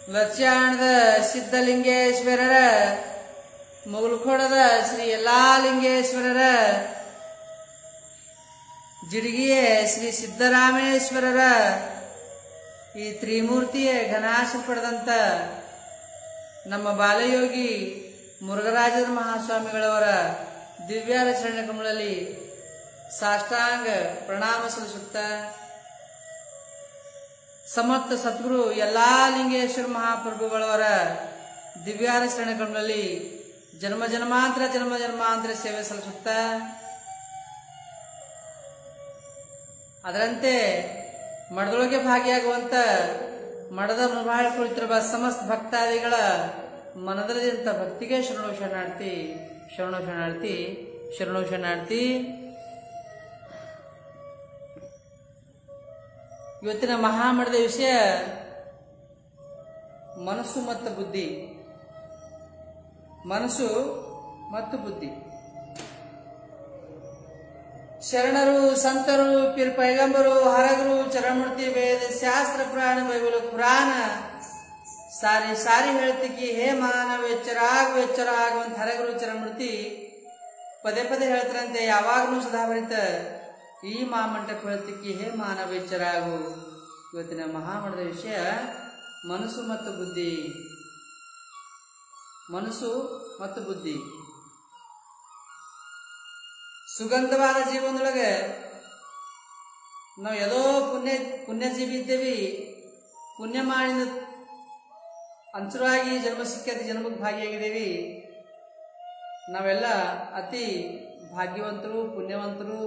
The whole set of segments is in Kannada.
ಲಚ್ಯಾಣದ ಸಿದ್ಧಲಿಂಗೇಶ್ವರರ ಮುಗುಲ್ಖೋಡದ ಶ್ರೀ ಯಲ್ಲಾಲಿಂಗೇಶ್ವರರ ಜಿಡಗಿಯ ಶ್ರೀ ಸಿದ್ದರಾಮೇಶ್ವರರ ಈ ತ್ರಿಮೂರ್ತಿಯ ಘನಾಶ ಪಡೆದಂತ ನಮ್ಮ ಬಾಲಯೋಗಿ ಮುರುಘರಾಜರ ಮಹಾಸ್ವಾಮಿಗಳವರ ದಿವ್ಯಾರ ಚರಣ ಕಮಲಲ್ಲಿ ಸಾಷ್ಟಾಂಗ ಪ್ರಣಾಮ ಸಲ್ಲಿಸುತ್ತ ಸಮರ್ಥ ಸದ್ಗುರು ಎಲ್ಲಾ ಲಿಂಗೇಶ್ವರ ಮಹಾಪ್ರಭುಗಳವರ ದಿವ್ಯಾರ ಶರಣ ಕಮಲಲ್ಲಿ ಜನ್ಮ ಜನ್ಮಾಂತರ ಜನ್ಮ ಜನ್ಮಾಂತರ ಸೇವೆ ಸಲ್ಲಿಸುತ್ತ ಅದರಂತೆ ಮಠದೊಳಗೆ ಭಾಗಿಯಾಗುವಂತ ಮಠದ ಮುಬಾಳ್ ಕುಳಿತಿರುವ ಸಮಸ್ತ ಭಕ್ತಾದಿಗಳ ಮನದಲ್ಲಿದ್ದಂಥ ಭಕ್ತಿಗೆ ಶರಣು ಶರಣಾರ್ಥಿ ಶರಣು ಶರಣಾರ್ಥಿ ಶರಣು ಶರಣಾರ್ಥಿ ಇವತ್ತಿನ ಮಹಾಮಠದ ವಿಷಯ ಮನಸ್ಸು ಮತ್ತು ಬುದ್ಧಿ ಮನಸ್ಸು ಮತ್ತು ಬುದ್ಧಿ ಶರಣರು ಸಂತರು ಪಿರ್ ಪೈಗಂಬರು ಹರಗರು ಚರಣಮೂರ್ತಿ ವೇದ ಶಾಸ್ತ್ರ ಪುರಾಣ ಬೈಬಲ್ ಪುರಾಣ ಸಾರಿ ಸಾರಿ ಹೇಳ್ತಿಕ್ಕಿ ಹೇ ಮಾನವ ಎಚ್ಚರಾಗು ಎಚ್ಚರಾಗು ಅಂತ ಹರಗರು ಚರಣಮೂರ್ತಿ ಪದೇ ಪದೇ ಹೇಳ್ತಾರಂತೆ ಯಾವಾಗಲೂ ಸದಾಭರಿತ ಈ ಮಹಾಮಂಟಪ ಹೇಳ್ತಿಕ್ಕಿ ಹೇ ಮಾನವ ಎಚ್ಚರಾಗು ಇವತ್ತಿನ ಮಹಾಮಠದ ವಿಷಯ ಮನಸ್ಸು ಮತ್ತು ಬುದ್ಧಿ ಮನಸ್ಸು ಮತ್ತು ಬುದ್ಧಿ ಸುಗಂಧವಾದ ಜೀವನದೊಳಗೆ ನಾವು ಯಾವುದೋ ಪುಣ್ಯ ಪುಣ್ಯಜೀವಿ ಇದ್ದೇವಿ ಪುಣ್ಯ ಮಾಡಿದ ಅಂಚುರಾಗಿ ಜನ್ಮ ಸಿಕ್ಕತಿ ಜನ್ಮಕ್ಕೆ ಭಾಗಿಯಾಗಿದ್ದೇವಿ ನಾವೆಲ್ಲ ಅತಿ ಭಾಗ್ಯವಂತರು ಪುಣ್ಯವಂತರು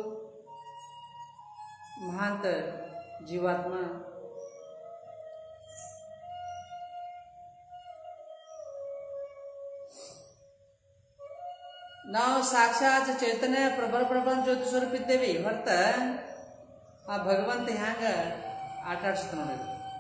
ಮಹಾಂತ ಜೀವಾತ್ಮ ನಾವು ಸಾಕ್ಷಾತ್ ಚೈತನ್ಯ ಪ್ರಬಲ ಪ್ರಪಂಚ ಜ್ಯೋತಿ ಸ್ವರೂಪ ಇದ್ದೇವಿ ಹೊರತ ಆ ಭಗವಂತ ಹ್ಯಾಂಗ ಆಟ ಆಡ್ಸ್ತ ನೋಡಿ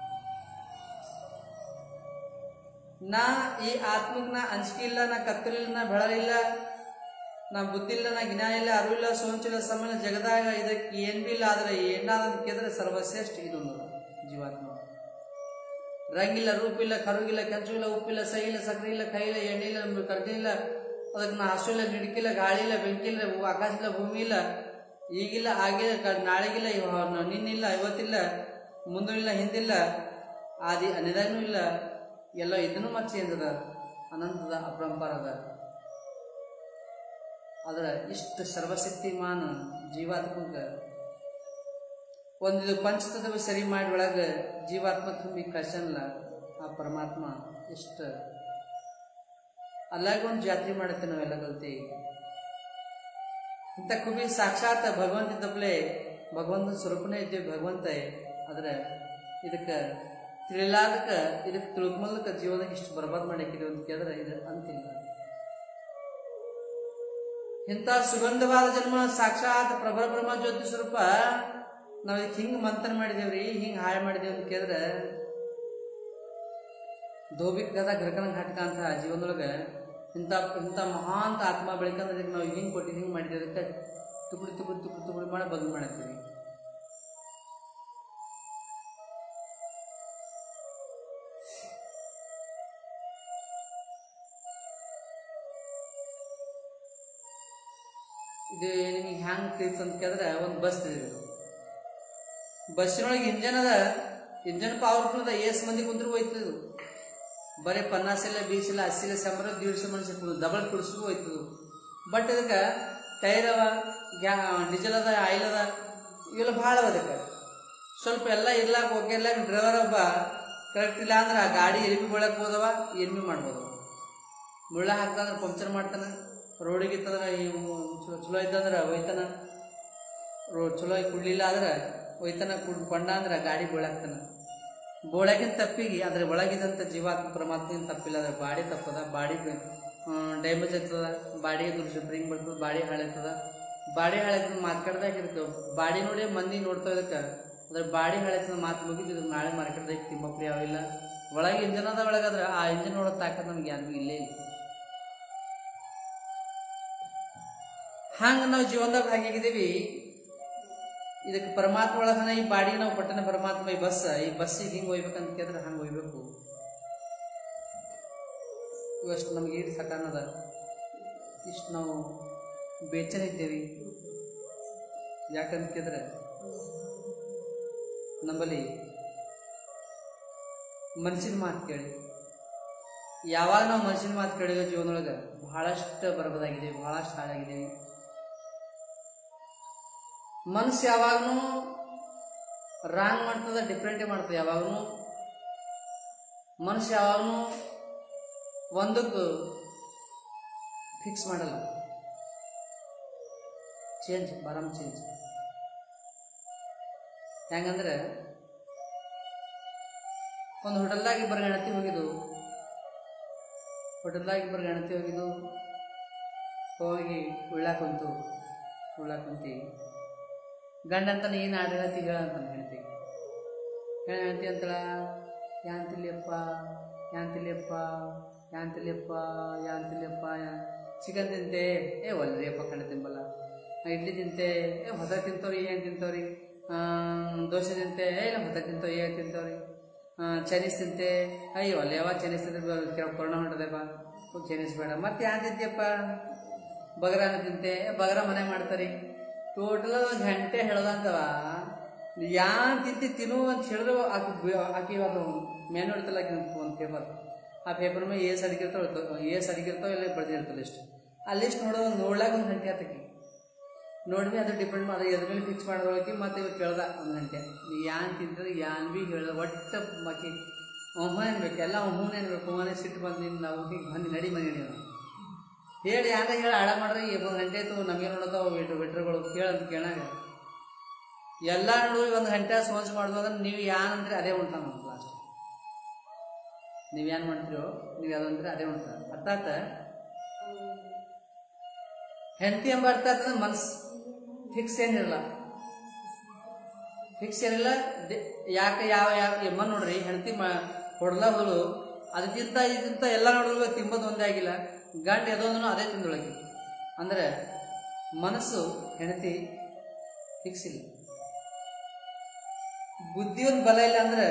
ನಾ ಈ ಆತ್ಮಕ್ ನಾ ಅಂಜಿಕೆ ಇಲ್ಲ ನಾ ಕತ್ತಲಿಲ್ಲ ನಾ ಬೆಳಲಿಲ್ಲ ನಾ ಬುದ್ಧಿ ಇಲ್ಲ ನಾ ಜ್ಞಾನ ಇಲ್ಲ ಅರಿವು ಇಲ್ಲ ಸೋಂಚಿಲ್ಲ ಸಮಯ ಜಗದಾಗ ಇದಕ್ಕೆ ಏನ್ ಬಿ ಇಲ್ಲ ಆದ್ರೆ ಏನಾದಂತ ಕೇಳಿದ್ರೆ ಸರ್ವಶ್ರೇಷ್ಠ ಇದೊಂದು ಜೀವಾತ್ಮ ರಂಗಿಲ್ಲ ರೂಪಿಲ್ಲ ಕರುಗಿಲ್ಲ ಕೆಂಚು ಉಪ್ಪಿಲ್ಲ ಸಹಿ ಇಲ್ಲ ಸಕ್ಕರೆ ಇಲ್ಲ ಕೈ ಇಲ್ಲ ಎಣ್ಣೆ ಇಲ್ಲ ಕರ್ಜಿ ಇಲ್ಲ ಅದಕ್ಕೆ ನಾ ಹಸು ಇಲ್ಲ ನಿಡಕಿಲ್ಲ ಗಾಳಿ ಇಲ್ಲ ಬೆಂಕಿ ಇಲ್ಲ ಭೂ- ಆಕಾಶ ಇಲ್ಲ ಭೂಮಿ ಇಲ್ಲ ಈಗಿಲ್ಲ ಆಗಿಲ್ಲ ಕ- ನಾಳೆಗಿಲ್ಲ ಇವ- ನ- ನಿನ್ನಿಲ್ಲ ಇವತ್ತಿಲ್ಲ ಮುಂದಿಲ್ಲ ಹಿಂದಿಲ್ಲ ಆದಿ ಅನಿದಾನೂ ಇಲ್ಲ ಎಲ್ಲ ಇದನ್ನು ಮತ್ತೆ ಚೇಂಜದ ಅನಂತದ ಅಪರಂಪಾರದ ಅದರ ಇಷ್ಟು ಸರ್ವಶಕ್ತಿಮಾನ ಜೀವಾತ್ಮಕ ಒಂದು ಪಂಚತತ್ವ ಸರಿ ಮಾಡಿ ಒಳಗೆ ಜೀವಾತ್ಮ ತುಂಬಿ ಕಳ್ಸಲ್ಲ ಆ ಪರಮಾತ್ಮ ಇಷ್ಟು ಅಲ್ಲಾಗ ಒಂದು ಜಾತ್ರೆ ಮಾಡುತ್ತೆ ನಾವೆಲ್ಲ ಕಲ್ತಿ ಇಂಥ ಕುಬಿ ಸಾಕ್ಷಾತ್ ಭಗವಂತ ತಪ್ಪಲೆ ಭಗವಂತನ ಸ್ವರೂಪನೇ ಇದ್ದೇವೆ ಭಗವಂತ ಆದ್ರೆ ಇದಕ್ಕೆ ತಿಳಿಲಾದಕ್ಕೆ ಇದಕ್ಕೆ ತಿಳ್ಕೊಂಬಲ್ದಕ್ಕೆ ಜೀವನಕ್ಕೆ ಇಷ್ಟು ಬರ್ಬಾದ್ ಮಾಡಕ್ಕಿದೆ ಅಂತ ಕೇಳಿದ್ರೆ ಇದು ಅಂತಿಲ್ಲ ಇಂಥ ಸುಗಂಧವಾದ ಜನ್ಮ ಸಾಕ್ಷಾತ್ ಪ್ರಬಲ ಬ್ರಹ್ಮ ಜ್ಯೋತಿ ಸ್ವರೂಪ ನಾವು ಇದಕ್ಕೆ ಹಿಂಗೆ ಮಂಥನ ಮಾಡಿದೇವ್ರಿ ಹಿಂಗೆ ಹಾಳು ಮಾಡಿದೇವಿ ಅಂತ ಕೇಳಿದ್ರೆ ಧೋಬಿಕ್ ಗದ ಗರ್ಕನ ಘಟಕ ಅಂತ ಜೀವನದೊಳಗೆ ಇಂಥ ಇಂಥ ಮಹಾಂತ ಆತ್ಮ ಬೆಳಕಂದ್ರೆ ಇದಕ್ಕೆ ನಾವು ಹಿಂಗೆ ಕೊಟ್ಟು ಹಿಂಗೆ ಮಾಡಿದ್ವಿ ಅದಕ್ಕೆ ತುಕುಡಿ ತುಕುಡಿ ತುಕುಡಿ ತುಕುಡಿ ಮಾಡಿ ಬದಲು ಮಾಡತ್ತೀವಿ ಇದು ನಿಮಗೆ ಹ್ಯಾಂಗ್ ತಿಳಿತು ಅಂತ ಕೇಳಿದ್ರೆ ಒಂದು ಬಸ್ ತಿಳಿದು ಬಸ್ಸಿನೊಳಗೆ ಇಂಜನ್ ಅದ ಇಂಜನ್ ಪವರ್ಫುಲ್ ಅದ ಏಸ್ ಮಂದಿ ಕುಂದ್ರು ಹೋಯ್ತದು ಬರೀ ಪನ್ನಾಸ್ ಇಲ್ಲ ಬೀಸ್ ಇಲ್ಲ ಹಸಿ ಇಲ್ಲ ಶಂಬರ ದೀಡ್ಸ ಮನುಷ್ಯ ಕುಡಿದು ಡಬಲ್ ಕುಡಿಸ್ಗೂ ಹೋಯ್ತದು ಬಟ್ ಇದಕ್ಕೆ ಟೈರ್ ಅವ ಗ್ಯಾ ಡೀಸೆಲ್ ಅದ ಆಯಿಲ್ ಅದ ಇವೆಲ್ಲ ಭಾಳ ಅವ ಅದಕ್ಕೆ ಸ್ವಲ್ಪ ಎಲ್ಲ ಇರ್ಲಾಕ ಓಕೆ ಇಲ್ಲ ಡ್ರೈವರ್ ಒಬ್ಬ ಕರೆಕ್ಟ್ ಇಲ್ಲ ಅಂದ್ರೆ ಆ ಗಾಡಿ ಎಲ್ಬಿ ಬೀಳಕ್ ಹೋದವ ಏನ್ ಬಿ ಮಾಡ್ಬೋದು ಮುಳ್ಳ ಹಾಕ್ತಂದ್ರೆ ಪಂಕ್ಚರ್ ಮಾಡ್ತಾನೆ ರೋಡಿಗೆ ಇತ್ತಂದ್ರೆ ಈ ಚಲೋ ಚಲೋ ಇದ್ದಂದ್ರೆ ಒಯ್ತಾನ ರೋಡ್ ಚಲೋ ಕುಡ್ಲಿಲ್ಲ ಅಂದ್ರೆ ಒಯ್ತಾನ ಕುಡ್ ಕೊಂಡ ಅಂದ್ರೆ ಗಾಡಿ ಬೀಳಾಕ್ತಾನ ಬೋಳಗಿನ ತಪ್ಪಿಗೆ ಅದ್ರ ಒಳಗಿದಂಥ ಜೀವಾತ್ಮ ಪರಮಾತ್ಮನ ತಪ್ಪಿಲ್ಲ ಅದ್ರ ಬಾಡಿ ತಪ್ಪದ ಬಾಡಿ ಡ್ಯಾಮೇಜ್ ಆಗ್ತದ ಬಾಡಿ ದುರ್ಜ ಬ್ರಿಂಗ್ ಬರ್ತದ ಬಾಡಿ ಹಾಳಾಗ್ತದ ಬಾಡಿ ಹಾಳಾಗ್ತದ ಮಾರ್ಕೆಟ್ದಾಗ ಇರ್ತವೆ ಬಾಡಿ ನೋಡಿ ಮಂದಿ ನೋಡ್ತಾ ಇದಕ್ಕೆ ಅದ್ರ ಬಾಡಿ ಹಾಳಾಗ್ತದ ಮಾತು ಮುಗಿದು ನಾಳೆ ಮಾರ್ಕೆಟ್ದಾಗ ತಿಂಬಪ್ರಿ ಯಾವಿಲ್ಲ ಒಳಗೆ ಇಂಜನ್ ಅದ ಒಳಗಾದ್ರೆ ಆ ಇಂಜನ್ ನೋಡೋ ತಾಕತ್ ನಮ್ಗೆ ಯಾರಿಗೂ ಇಲ್ಲೇ ಇಲ್ಲ ಹಂಗ ನಾವು ಜೀವನದಾಗ ಭಾಗಿಯಾಗಿದ್ದೀವಿ ಇದಕ್ಕೆ ಪರಮಾತ್ಮ ಒಳಗನ ಈ ಬಾಡಿಗೆ ನಾವು ಪಟ್ಟಣ ಪರಮಾತ್ಮ ಈ ಬಸ್ ಈ ಬಸ್ಸಿಗೆ ಹಿಂಗೆ ಹೋಗ್ಬೇಕಂತ ಕೇಳಿದ್ರೆ ಹಂಗೆ ಹೋಗ್ಬೇಕು ಇವಷ್ಟು ನಮಗೆ ಈಡು ಸಕಾನದ ಇಷ್ಟು ನಾವು ಬೇಚನ ಇದ್ದೇವೆ ಯಾಕಂತ ಕೇಳಿದ್ರೆ ನಮ್ಮಲ್ಲಿ ಮನುಷ್ಯನ ಮಾತು ಕೇಳಿ ಯಾವಾಗ ನಾವು ಮನುಷ್ಯನ ಮಾತು ಕೇಳಿದ ಜೀವನದೊಳಗೆ ಬಹಳಷ್ಟು ಬರಬದಾಗಿದ್ದೀವಿ ಬಹಳಷ್ಟು ಹಾಳಾಗಿದ್ದೀವಿ ಮನಸ್ಸು ಯಾವಾಗಲೂ ರಾಂಗ್ ಮಾಡ್ತದ ಡಿಫ್ರೆಂಟೇ ಮಾಡ್ತದೆ ಯಾವಾಗಲೂ ಮನಸ್ಸು ಯಾವಾಗಲೂ ಒಂದಕ್ಕೆ ಫಿಕ್ಸ್ ಮಾಡಲ್ಲ ಚೇಂಜ್ ಬರಮ್ ಚೇಂಜ್ ಹೆಂಗಂದ್ರೆ ಒಂದು ಹೋಟೆಲ್ದಾಗ ಇಬ್ಬರು ಗಣತಿ ಹೋಗಿದ್ದು ಹೋಟೆಲ್ದಾಗ ಇಬ್ಬರು ಗಣತಿ ಹೋಗಿದ್ದು ಹೋಗಿ ಉಳ್ಳಾಕ ಕುಂತು ಉಳ್ಳಾಕ ಕುಂತಿ ಗಂಡ ಅಂತ ನೀನು ಆಡ ಹೇಳ್ತಿ ಹೇಳ ಅಂತ ಹೇಳ್ತಿ ಹೇಳ ಹೇಳ್ತಿ ಅಂತಳ ಯಾಂತಿಲಿಯಪ್ಪ ಯಾಂತಿಲಿಯಪ್ಪ ಯಾಂತಿಲಿಯಪ್ಪ ಯಾಂತಿಲಿಯಪ್ಪ ಚಿಕನ್ ತಿಂತೆ ಏ ಒಲ್ರಿ ಅಪ್ಪ ಕಣ್ಣು ತಿಂಬಲ್ಲ ನಾ ಇಡ್ಲಿ ತಿಂತೆ ಏ ಹೊಸ ತಿಂತವ್ರಿ ಏನು ತಿಂತವ್ರಿ ಆ, ದೋಸೆ ತಿಂತೆ ಏ ಇಲ್ಲ ಹೊಸ ತಿಂತವ್ ಏನು ತಿಂತವ್ರಿ ಆ, ಚೈನೀಸ್ ತಿಂತೆ ಅಯ್ಯೋ ಅಲ್ಲ ಯಾವ ಚೈನೀಸ್ ತಿಂದ್ರೆ ಕೊರೋನಾ ಹೊಂಟದಪ್ಪ ಚೈನೀಸ್ ಬೇಡ ಮತ್ತೆ ಯಾನ್ ತಿಂತೀಯಪ್ಪ ಬಗರಾನ ತಿಂತೆ ಏ, ಬಗರ ಮನೆ ಮಾಡ್ತಾರಿ ಟೋಟಲ್ ಒಂದು ಗಂಟೆ ಹೇಳ್ದಂತವ ಯಾನ್ ತಿಂತಿ ತಿನ್ನು ಅಂತ ಹೇಳಿದ್ರು ಆಕಿ ಬ- ಆಕಿ ಅದು ಮೆನು ಇಡ್ತಲ್ಲ ಆಕಿ ಒಂದು ಪೇಪರ್ ಆ ಪೇಪರ್ ಮೇಲೆ ಏಸ್ ಅಡಿಗಿರ್ತಾವ ಏಸ್ ಅಡಿಗಿರ್ತಾವ ಇಲ್ಲ ಬರ್ದಿರ್ತಾವ ಲಿಸ್ಟ್ ಆ ಲಿಸ್ಟ್ ನೋಡೋ ನೋಡ್ಲಾಕ ಒಂದು ಗಂಟೆ ಆತಕಿ ನೋಡಿದ್ವಿ ಅದು ಡಿಪೆಂಡ್ ಮಾಡಿ ಎದ್ರ ಮೇಲೆ ಫಿಕ್ಸ್ ಮಾಡೋದಕ್ಕೆ ಮತ್ತೆ ಇವ್ ಕೇಳ್ದ ಒಂದು ಗಂಟೆ ನೀ ಯಾನ್ ತಿಂತದ ಯಾನ್ ಬಿ ಹೇಳ್ದ ಒಟ್ಟು ಬಾಕಿ ಒಮ್ಮ ಅನ್ಬೇಕು ಎಲ್ಲ ಒಮ್ಮನೆ ಅನ್ಬೇಕು ಮನೆ ಸಿಟ್ಟು ಬಂದು ನಿನ್ನ ನಾವು ಹೀಗೆ ಬಂದು ನಡಿ ಮನೆ ನಡಿ ನಾವು. ಹೇಳಿ ಯಾರ ಹೇಳಿ ಹಾಳ ಮಾಡ್ರಿ ಒಂದು ಗಂಟೆ ಆಯ್ತು ನಮಗೆ ನೋಡೋದು ವೆಟ್ರ್ ವೆಟ್ರ್ಗಳು ಕೇಳಂತ ಕೇಳಾಗ ಎಲ್ಲ ನೋಡು ಒಂದು ಗಂಟೆ ಸೋನ್ಸ್ ಮಾಡುದು ಅಂದ್ರೆ ನೀವು ಯಾನ್ ಅಂದ್ರೆ ಅದೇ ಉಂಟ ನಮ್ಮ ಲಾಸ್ಟ್ ನೀವು ಏನ್ ಮಾಡ್ತೀರೋ ನೀವು ಯಾವ್ದಂದ್ರೆ ಅದೇ ಉಂಟ ಅರ್ಥಾತ್ ಹೆಂಡತಿ ಎಂಬ ಅರ್ಥ ಆಯ್ತಂದ್ರೆ ಮನ್ಸ್ ಫಿಕ್ಸ್ ಏನಿರಲ್ಲ ಫಿಕ್ಸ್ ಏನಿಲ್ಲ ಡಿ- ಯಾಕೆ ಯಾವ ಯಾವ ಎಮ್ಮ ನೋಡ್ರಿ ಹೆಂಡತಿ ಮ ಹೊಡ್ಲ ಹೋಳು ಅದಕ್ಕಿಂತ ಇದಕ್ಕಿಂತ ಎಲ್ಲ ನೋಡಿದ್ರು ತಿಂಬದು ಒಂದೇ ಆಗಿಲ್ಲ ಗಂಡ ಎದೊಂದನು ಅದೇ ತಿಂದೊಳಗೆ ಅಂದ್ರೆ ಮನಸ್ಸು ಹೆಂಡತಿ ಫಿಕ್ಸ್ ಇಲ್ಲ ಬುದ್ಧಿ ಒಂದು ಬಲ ಇಲ್ಲ ಅಂದ್ರೆ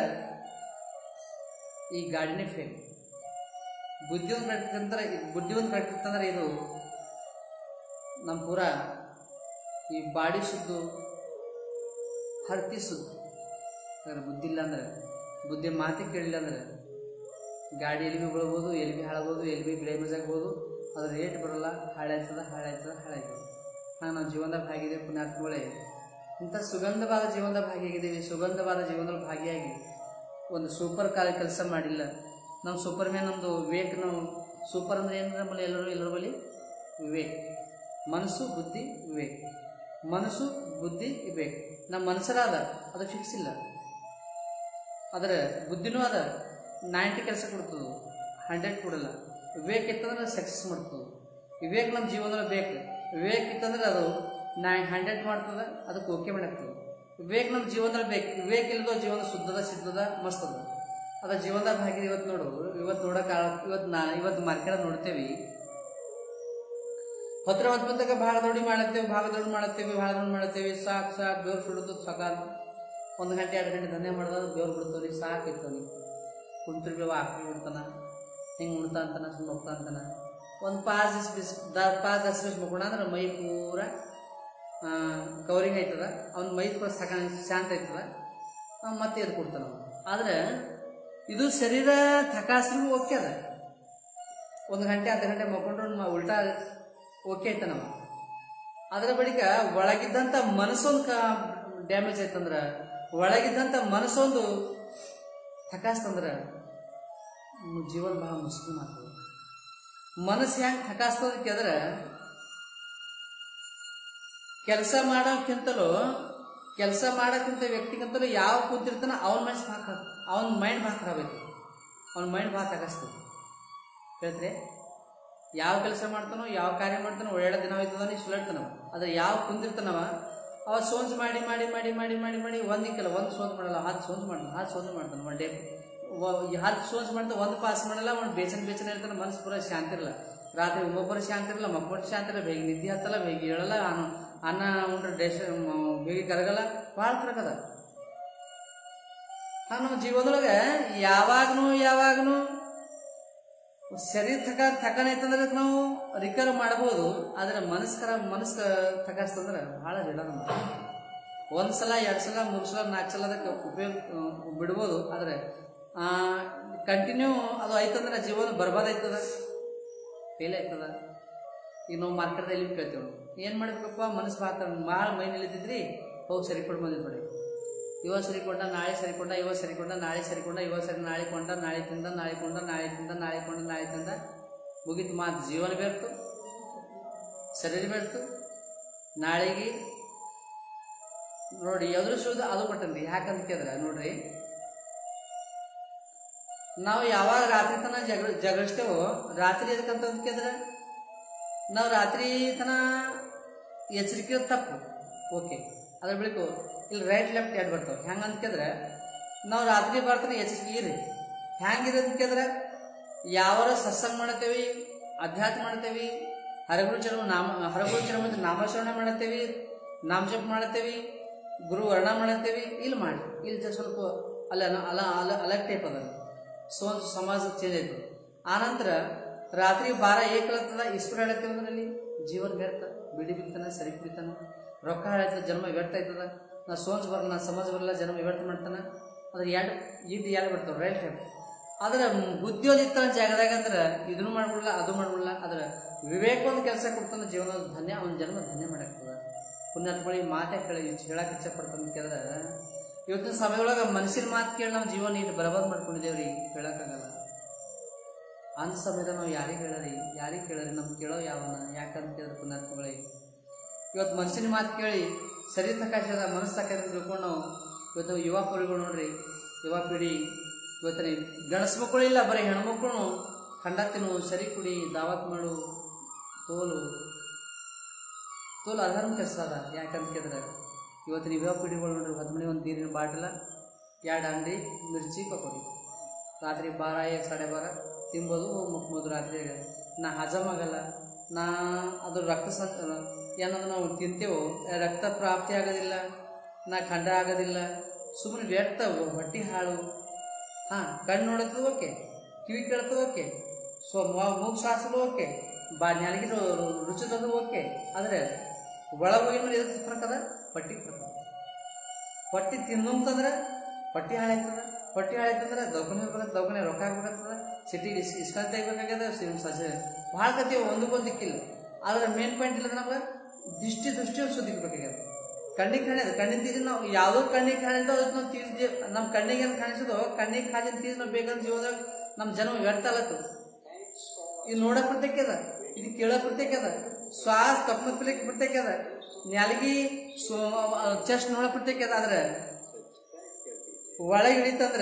ಈ ಗಾಡಿನೇ ಫೇಲ್ ಬುದ್ಧಿ ಒಂದು ಕರೆಕ್ಟ್ ಅಂದ್ರೆ ಬುದ್ಧಿ ಒಂದು ಕರೆಕ್ಟ್ ಅಂದ್ರೆ ಇದು ನಮ್ಮ ಪೂರ ಈ ಬಾಡಿ ಸುದ್ದು ಹರ್ತಿ ಸುದ್ದು ಅದ್ರ ಬುದ್ಧಿ ಇಲ್ಲ ಅಂದ್ರೆ ಬುದ್ಧಿ ಮಾತಿ ಕೇಳಿಲ್ಲ ಅಂದ್ರೆ ಗಾಡಿ ಎಲ್ಲಿ ಬಿ ಬೀಳ್ಬೋದು ಎಲ್ಲಿ ಬಿ ಹಾಳಾಗ್ಬೋದು ಎಲ್ಲಿ ಬಿ ಗಿಡ ಬೀಜಾಗ್ಬೋದು ಅದ್ರ ರೇಟ್ ಬರಲ್ಲ ಹಾಳಾಯ್ತದ ಹಾಳಾಯ್ತದ ಹಾಳಾಯ್ತದ ಹಾಗೆ ನಾವು ಜೀವನದಾಗ ಭಾಗಿದ್ದೇವೆ ಪುಣ್ಯಾತ್ಮಗಳೇ ಇಂಥ ಸುಗಂಧವಾದ ಜೀವನದ ಭಾಗಿಯಾಗಿದ್ದೀವಿ ಸುಗಂಧವಾದ ಜೀವನದಲ್ಲಿ ಭಾಗಿಯಾಗಿ ಒಂದು ಸೂಪರ್ ಕಾಲ ಕೆಲಸ ಮಾಡಿಲ್ಲ ನಮ್ಮ ಸೂಪರ್ ಮ್ಯಾನ್ ನಮ್ಮದು ವಿವೇಕ್ ನಾವು ಸೂಪರ್ ಅಂದ್ರೆ ಏನು ನಮ್ಮಲ್ಲಿ ಎಲ್ಲರೂ ಎಲ್ಲರ ಬಳಿ ವಿವೇಕ್ ಮನಸ್ಸು ಬುದ್ಧಿ ವಿವೇಕ್ ಮನಸ್ಸು ಬುದ್ಧಿ ವಿವೇಕ್ ನಮ್ಮ ಮನಸ್ಸರ ಅದ ಅದು ಫಿಕ್ಸ್ ಇಲ್ಲ ಅದರ ಬುದ್ಧಿನೂ ಅದ ನೈಂಟಿ ಕೆಲಸ ಕೊಡ್ತದೆ ಹಂಡ್ರೆಡ್ ಕೊಡಲ್ಲ ವಿವೇಕ್ ಇತ್ತಂದ್ರೆ ಸಕ್ಸಸ್ ಮಾಡ್ತದೆ ವಿವೇಕ್ ನಮ್ಮ ಜೀವನದಲ್ಲಿ ಬೇಕು ವಿವೇಕ್ ಇತ್ತಂದ್ರೆ ಅದು ನೈ ಹಂಡ್ರೆಡ್ ಮಾಡ್ತದೆ ಅದಕ್ಕೆ ಓಕೆ ಮಾಡಾಕ್ತದೆ ವಿವೇಕ್ ನಮ್ಮ ಜೀವನದಲ್ಲಿ ಬೇಕು ವಿವೇಕ್ ಇಲ್ಲದೋ ಜೀವನ ಶುದ್ಧದ ಸಿದ್ಧದ ಮಸ್ತ್ ಅದ ಅದ ಜೀವನದಾಗ ಹಾಕಿದ್ರೆ ಇವತ್ತು ನೋಡು ಇವತ್ತು ನೋಡಕ್ಕೆ ಇವತ್ತು ನಾ ಇವತ್ತು ಮಾರ್ಕೆಟ್ ನೋಡ್ತೇವಿ ಹತ್ರ ಹೊತ್ತು ಬಂದಾಗ ಭಾಳ ದೊಡ್ಡಿ ಮಾಡತ್ತೇವೆ ಭಾಳ ದೊಡ್ಡ ಮಾಡತ್ತೇವೆ ಭಾಳ ದೊಡ್ಡ ಮಾಡತ್ತೇವೆ ಸಾಕು ಸಾಕು ಬೇವ್ರು ಸುಡುದು ಸಾಕಾಗ ಒಂದು ಗಂಟೆ ಎರಡು ಗಂಟೆ ಧನ್ಯ ಮಾಡಿದಾಗ ಬೇವ್ರು ಬಿಡ್ತಾನೆ ಸಾಕು ಇರ್ತಾನೆ ಕುಂತ್ರಿ ಬೇವ ಹಾಕಿ ಬಿಡ್ತಾನ ಹಿಂಗೆ ಉಣ್ತಾ ಅಂತಾನ ಸುಮ್ಮನೆ ಹೋಗ್ತಾ ಅಂತಾನ ಒಂದು ಪಾಸ್ ದಿಸ್ ಬಿಸ್ ದ ಪಾಸ್ ದಸ್ ದಿವಸ ಮುಗ್ಣ ಅಂದ್ರೆ ಮೈ ಪೂರ ಕವರಿಂಗ್ ಆಯ್ತದ ಅವ್ನ ಮೈ ಪೂರ ಸಾಕ ಶಾಂತ ಆಯ್ತದ ಅವ್ನ್ ಮತ್ತೆ ಎದ್ದು ಕೊಡ್ತಾನ ಅವ್ನು. ಆದ್ರೆ ಇದು ಶರೀರ ಥಕಾಸ್ರು ಓಕೆ ಅದ ಒಂದು ಗಂಟೆ ಅರ್ಧ ಗಂಟೆ ಮಕ್ಕೊಂಡ್ರು ಮ- ಉಲ್ಟಾ ಓಕೆ ಆಯ್ತ ನಾವು ಅದರ ಬಳಿಕ ಒಳಗಿದ್ದಂಥ ಮನಸ್ಸೊಂದು ಕ ಡ್ಯಾಮೇಜ್ ಆಯ್ತಂದ್ರ ಒಳಗಿದ್ದಂಥ ಮನಸ್ಸೊಂದು ಥಕಾಸ್ತಂದ್ರ ನಿಮ್ಮ ಜೀವನ ಬಹಳ ಮುಸ್ಲಿಂ ಆಗ್ತದೆ ಮನಸ್ಸು ಹೆಂಗೆ ಥಕಾಸ್ತದ ಕೇಳಿದ್ರೆ ಕೆಲಸ ಮಾಡೋಕ್ಕಿಂತಲೂ ಕೆಲಸ ಮಾಡೋಕ್ಕಿಂತ ವ್ಯಕ್ತಿಗಿಂತಲೂ ಯಾವ ಕೂತಿರ್ತಾನ ಅವನ ಮನಸ್ಸು ಭಾಳ ಅವನ ಮೈಂಡ್ ಭಾಳ ಖರಾಬ್ ಐತಿ ಅವನ ಮೈಂಡ್ ಭಾಳ ತಗಸ್ತದೆ ಹೇಳಿದ್ರೆ ಯಾವ ಕೆಲಸ ಮಾಡ್ತಾನೋ ಯಾವ ಕಾರ್ಯ ಮಾಡ್ತಾನೋ ಒಳ್ಳೆ ದಿನ ಹೋಯ್ತದ ನೀ ಸುಳ್ಳಾಡ್ತಾನವ ಆದ್ರೆ ಯಾವ ಕುಂದಿರ್ತಾನವ ಅವ ಸೋನ್ಸ್ ಮಾಡಿ ಮಾಡಿ ಮಾಡಿ ಮಾಡಿ ಮಾಡಿ ಮಾಡಿ ಒಂದಿಕ್ಕಲ್ಲ ಒಂದು ಸೋನ್ಸ್ ಮಾಡಲ್ಲ ಹತ್ತು ಸೋನ್ಸ್ ಮಾಡ್ತಾನೆ ಹತ್ತು ಸೋನ್ಸ್ ಮಾಡ್ತಾನೆ ಒನ್ ಡೇ ಹತ್ತು ಸೋನ್ಸ್ ಮಾಡ್ತಾನೆ ಒಂದು ಪಾಸ್ ಮಾಡಲ್ಲ ಒಂದು ಬೇಚನ್ ಬೇಚನ ಇರ್ತಾನೆ ಮನಸ್ಸು ಪೂರ ಶಾಂತಿ ಇರಲ್ಲ ರಾತ್ರಿ ಒಬ್ಬೊಬ್ಬರು ಶಾಂತಿ ಇರಲ್ಲ ಮಕ್ಕಳು ಶಾಂತಿ ಇರಲ್ಲ ಬೇಗ ನಿದ್ದೆ ಹತ್ತಲ್ಲ ಬೇಗ ಹೇಳಲ್ಲ ಅನ್ನ ಅನ್ನ ಉಂಡ್ರೆ ಡೇಶ ಬೇಗ ಕರಗಲ್ಲ ಭಾಳ ಫರಕ್ ಅದ ಹಾಂ ನಮ್ಮ ಜೀವನದೊಳಗೆ ಯಾವಾಗನು ಯಾವಾಗನು ಶರೀರ ಥಕ ಥಕಾನ ಐತಂದ್ರೆ ಅದಕ್ಕೆ ನಾವು ರಿಕವರ್ ಮಾಡ್ಬೋದು ಆದ್ರೆ ಮನಸ್ಕರ ಮನಸ್ಸು ಥಕಾಸ್ತಂದ್ರೆ ಭಾಳ ದಿನ ಒಂದು ಸಲ ಎರಡು ಸಲ ಮೂರು ಸಲ ನಾಲ್ಕು ಸಲ ಅದಕ್ಕೆ ಉಪಯೋಗ ಆ, ಬಿಡ್ಬೋದು ಆದರೆ ಕಂಟಿನ್ಯೂ ಅದು ಐತಂದ್ರೆ ಜೀವನ ಬರ್ಬಾದ್ ಆಯ್ತದ ಫೇಲ್ ಆಯ್ತದ ಈಗ ನಾವು ಮಾರ್ಕೆಟ್ದಲ್ಲಿ ಕೇಳ್ತೇವೆ ಏನು ಮಾಡ್ಬೇಕಪ್ಪ ಮನಸ್ಸು ಮಾತ್ರ ಭಾಳ ಮೈನಲ್ಲಿದ್ದಿದ್ರಿ ಹೋಗಿ ಸರಿಕೊಂಡು ಬಂದಿದ್ಬಿಡಿ ಇವ ಸರಿಕೊಂಡ ನಾಳೆ ಸರಿಕೊಂಡ ಇವ ಸರಿಕೊಂಡ ನಾಳೆ ಸರಿಕೊಂಡ ಇವ ಸರಿ ನಾಳೆ ಕೊಂಡ ನಾಳೆ ತಿಂದ ನಾಳೆ ಕೊಂಡ ನಾಳೆ ತಿಂದ ನಾಳೆ ಕೊಂಡ ನಾಳೆ ತಿಂದ ಮುಗೀತು ಮಾತು ಜೀವನ ಬೇರ್ತು ಶರೀರ ಬೇರ್ತು ನಾಳೆಗೆ ನೋಡಿ ಎದುರಿಸೋದು ಅದು ಕೊಟ್ಟನ್ರಿ ಯಾಕಂತ ಕೇಳಿದ್ರೆ ನೋಡ್ರಿ ನಾವು ಯಾವಾಗ ರಾತ್ರಿ ತನ ಜಗಳ ಜಗಳಿಸ್ತೇವೋ ರಾತ್ರಿ ಎದಕ್ಕಂತ ಕೇಳಿದ್ರೆ ನಾವು ರಾತ್ರಿ ತನ ಎಚ್ಚರಿಕೆ ತಪ್ಪು ಓಕೆ ಅದ್ರ ಬಳಿಕ ಇಲ್ಲಿ ರೈಟ್ ಲೆಫ್ಟ್ ಎರಡು ಬರ್ತಾವೆ ಹೆಂಗೆ ಅಂತ ಕೇಳಿದ್ರೆ ನಾವು ರಾತ್ರಿ ಬರ್ತಾನೆ ಎಚ್ಚರಿಕೆ ಇರಿ ಹೆಂಗಿದೆ ಅಂತ ಕೇಳಿದ್ರೆ ಯಾವಾರ ಸತ್ಸಂಗ ಮಾಡ್ತೇವಿ ಅಧ್ಯಾತ್ಮ ಮಾಡ್ತೇವಿ ಹರಗುರು ಚರಮ ನಾಮ ಹರಗುರು ಚರಮ ನಾಮಸ್ಮರಣೆ ಮಾಡತ್ತೇವಿ ನಾಮಜಪ ಮಾಡತ್ತೇವಿ ಗುರು ವರ್ಣ ಮಾಡತ್ತೇವಿ ಇಲ್ಲಿ ಮಾಡಿ ಇಲ್ಲಿ ಜ ಸ್ವಲ್ಪ ಅಲ್ಲ ಅಲ್ಲ ಅಲ್ಲ ಅಲಗ್ ಟೈಪ್ ಅದ ಸೊ ಸಮಾಜ ಚೇಂಜ್ ಆಯ್ತು ಆನಂತರ ರಾತ್ರಿ ಬಾರ ಏಕಲತ್ತದ ಈಶ್ವರ ಹೇಳತ್ತೇವೆ ಅಂದ್ರೆ ಅಲ್ಲಿ ಜೀವನ ವ್ಯರ್ಥ ಬಿಡಿ ಬಿಡ್ತಾನ ಸರಿ ಕುಡಿತಾನ ರೊಕ್ಕ ಹೇಳತ್ತ ಜನ್ಮ ವ್ಯರ್ಥ ಆಯ್ತದ ನಾ ಸೋಂಚ್ ಬರಲ್ಲ ನಾ ಸಮಾಜ ಬರಲ್ಲ ಜನ್ಮ ವ್ಯರ್ಥ ಮಾಡ್ತಾನ ಅದ್ರ ಎರಡು ಇಟ್ಟು ಎರಡು ಬರ್ತಾವ ರೈಟ್ ಟೈಪ್ ಆದ್ರೆ ಬುದ್ಧಿಯೋದಿತ್ತ ಜಾಗದಾಗ ಅಂದ್ರೆ ಇದನ್ನು ಮಾಡ್ಬಿಡಲ್ಲ ಅದು ಮಾಡ್ಬಿಡಲ್ಲ ಆದ್ರೆ ವಿವೇಕ ಒಂದು ಕೆಲಸ ಕೊಡ್ತಾನೆ ಜೀವನ ಧನ್ಯ ಅವನ ಜನ್ಮ ಧನ್ಯ ಮಾಡಾಕ್ತದ ಪುಣ್ಯಾತ್ಮಗಳಿಗೆ ಮಾತೇ ಕೇಳಿ ಹೇಳಕ್ ಇಚ್ಛೆ ಪಡ್ತಾನೆ ಕೇಳಿದ್ರೆ ಇವತ್ತಿನ ಸಮಯದೊಳಗೆ ಮನುಷ್ಯನ ಮಾತು ಕೇಳಿ ನಾವು ಜೀವನ ಇದು ಬರಬಾದ್ ಮಾಡ್ಕೊಂಡಿದ್ದೇವ್ರಿ ಹೇಳಕ್ಕಾಗಲ್ಲ ಅಂಥ ಸಮಯದಾಗ ನಾವು ಯಾರಿಗೆ ಹೇಳರಿ ಯಾರಿಗೆ ಕೇಳರಿ ನಮ್ಗೆ ಕೇಳೋ ಯಾವನ ಯಾಕಂತ ಕೇಳಿದ್ರೆ ಪುಣ್ಯಾತ್ಮಗಳಿಗೆ ಇವತ್ತು ಮನುಷ್ಯನ ಮಾತು ಕೇಳಿ ಸರಿ ತಕಾಶದ ಮನಸ್ಸು ತಕ್ಕ ತಿಳ್ಕೊಂಡು ನಾವು ಇವತ್ತು ಯುವ ಪೀಳಿಗಳು ನೋಡ್ರಿ ಯುವ ಪೀಳಿ ಇವತ್ತಿನ ಗಣಸು ಮಕ್ಕಳು ಇಲ್ಲ ಬರೀ ಹೆಣ್ಮಕ್ಳು ಖಂಡ ತಿನ್ನು ಸರಿ ಕುಡಿ ದಾವತ್ ಮಾಡು ತೋಲು ತೋಲು ಅಧರ್ಮ ಕೆಲಸ ಅದ ಯಾಕಂತ ಕೇಳಿದ್ರೆ ಇವತ್ತಿನ ಯುವ ಪೀಳಿಗಳು ನೋಡ್ರಿ ಹತ್ತು ಮನೆ ಒಂದು ನೀರಿನ ಬಾಟಲ ಎರಡು ಅಂಡಿ ಮಿರ್ಚಿ ಪಕೋಡಿ ರಾತ್ರಿ ಬಾರ ಏಕ್ ಸಾಡೆ ಬಾರ ತಿಂಬೋದು ಹೋಗಿ ಮುಕ್ಬೋದು ರಾತ್ರಿಯಾಗ ನಾ ಹಜಮ್ ಆಗಲ್ಲ ನಾ ಅದು ರಕ್ತ ಸಂ ಏನಂದ್ರೆ ನಾವು ತಿಂತೇವೋ ರಕ್ತ ಪ್ರಾಪ್ತಿ ಆಗೋದಿಲ್ಲ ನಾ ಖಂಡ ಆಗೋದಿಲ್ಲ ಸುಮ್ಮನೆ ವ್ಯರ್ಥ ಹೊಟ್ಟಿ ಹಾಳು ಹಾಂ ಕಣ್ಣು ನೋಡತ್ತದ ಓಕೆ ಕಿವಿ ಕೇಳ್ತದ ಓಕೆ ಸೊ ಮೂಗು ಸಾಸಲು ಓಕೆ ಬಾ ನಾಲಿಗೆ ರುಚಿದದು ಓಕೆ ಆದರೆ ಒಳ ಹೋಗಿ ಮೇಲೆ ಎದಕ್ಕೆ ಫರಕ್ ಅದ ಪಟ್ಟಿ ಫರಕ್ ಅದ ಹೊಟ್ಟಿ ತಿನ್ನಂತಂದ್ರೆ ಹೊಟ್ಟಿ ಹಾಳಾಯ್ತದ ಹೊಟ್ಟಿ ಹಾಳಾಯ್ತಂದ್ರೆ ದವಾಖಾನೆ ಹೋಗ್ಬೇಕು ದವಾಖಾನೆ ರೊಕ್ಕ ಹಾಕ್ಬೇಕಾಗ್ತದ ಸಿಟಿಗೆ ಇಸ್ಕೊಂತ ತೆಗಿಬೇಕಾಗ್ಯದ ಸಸಿ ಭಾಳ ಕತಿ ಒಂದಕ್ಕೊಂದು ದಿಕ್ಕಿಲ್ಲ ಆದ್ರೆ ಮೇನ್ ಪಾಯಿಂಟ್ ಇಲ್ಲ ನಮ್ಗೆ ದೃಷ್ಟಿ ದೃಷ್ಟಿ ಒಂದು ಸುದ್ದಿಕ್ಬೇಕಾಗ್ಯದ ಕಣ್ಣಿಗೆ ಕಾಣಿದ ಕಣ್ಣಿನ ತೀಜ್ ನಾವು ಯಾವುದೋ ಕಣ್ಣಿಗೆ ಕಾಣಿದ್ದು ಅದಕ್ಕೆ ನಾವು ತೀಜ್ ನಮ್ಮ ಕಣ್ಣಿಗೆ ಏನು ಕಾಣಿಸೋದು ಕಣ್ಣಿಗೆ ಕಾಣಿನ ತೀಜ್ ನಾವು ಬೇಕಂತ ಜೀವನದಾಗ ನಮ್ಮ ಜನ್ಮ ವ್ಯರ್ಥ ಆಗತ್ತು ಇದು ನೋಡಕ್ ಬರ್ತೈಕದ ಇದು ಕೇಳಕ್ ಬರ್ತೈಕದ ಶ್ವಾಸ ಕಪ್ಪನ ಪಿಲಿಕ್ ಬರ್ತೈಕದ ನಾಲ್ಗಿ ಚೆಸ್ಟ್ ನೋಡಕ್ ಬರ್ತೈಕದ ಆದ್ರೆ ಒಳಗೆ ಹಿಡಿತಂದ್ರ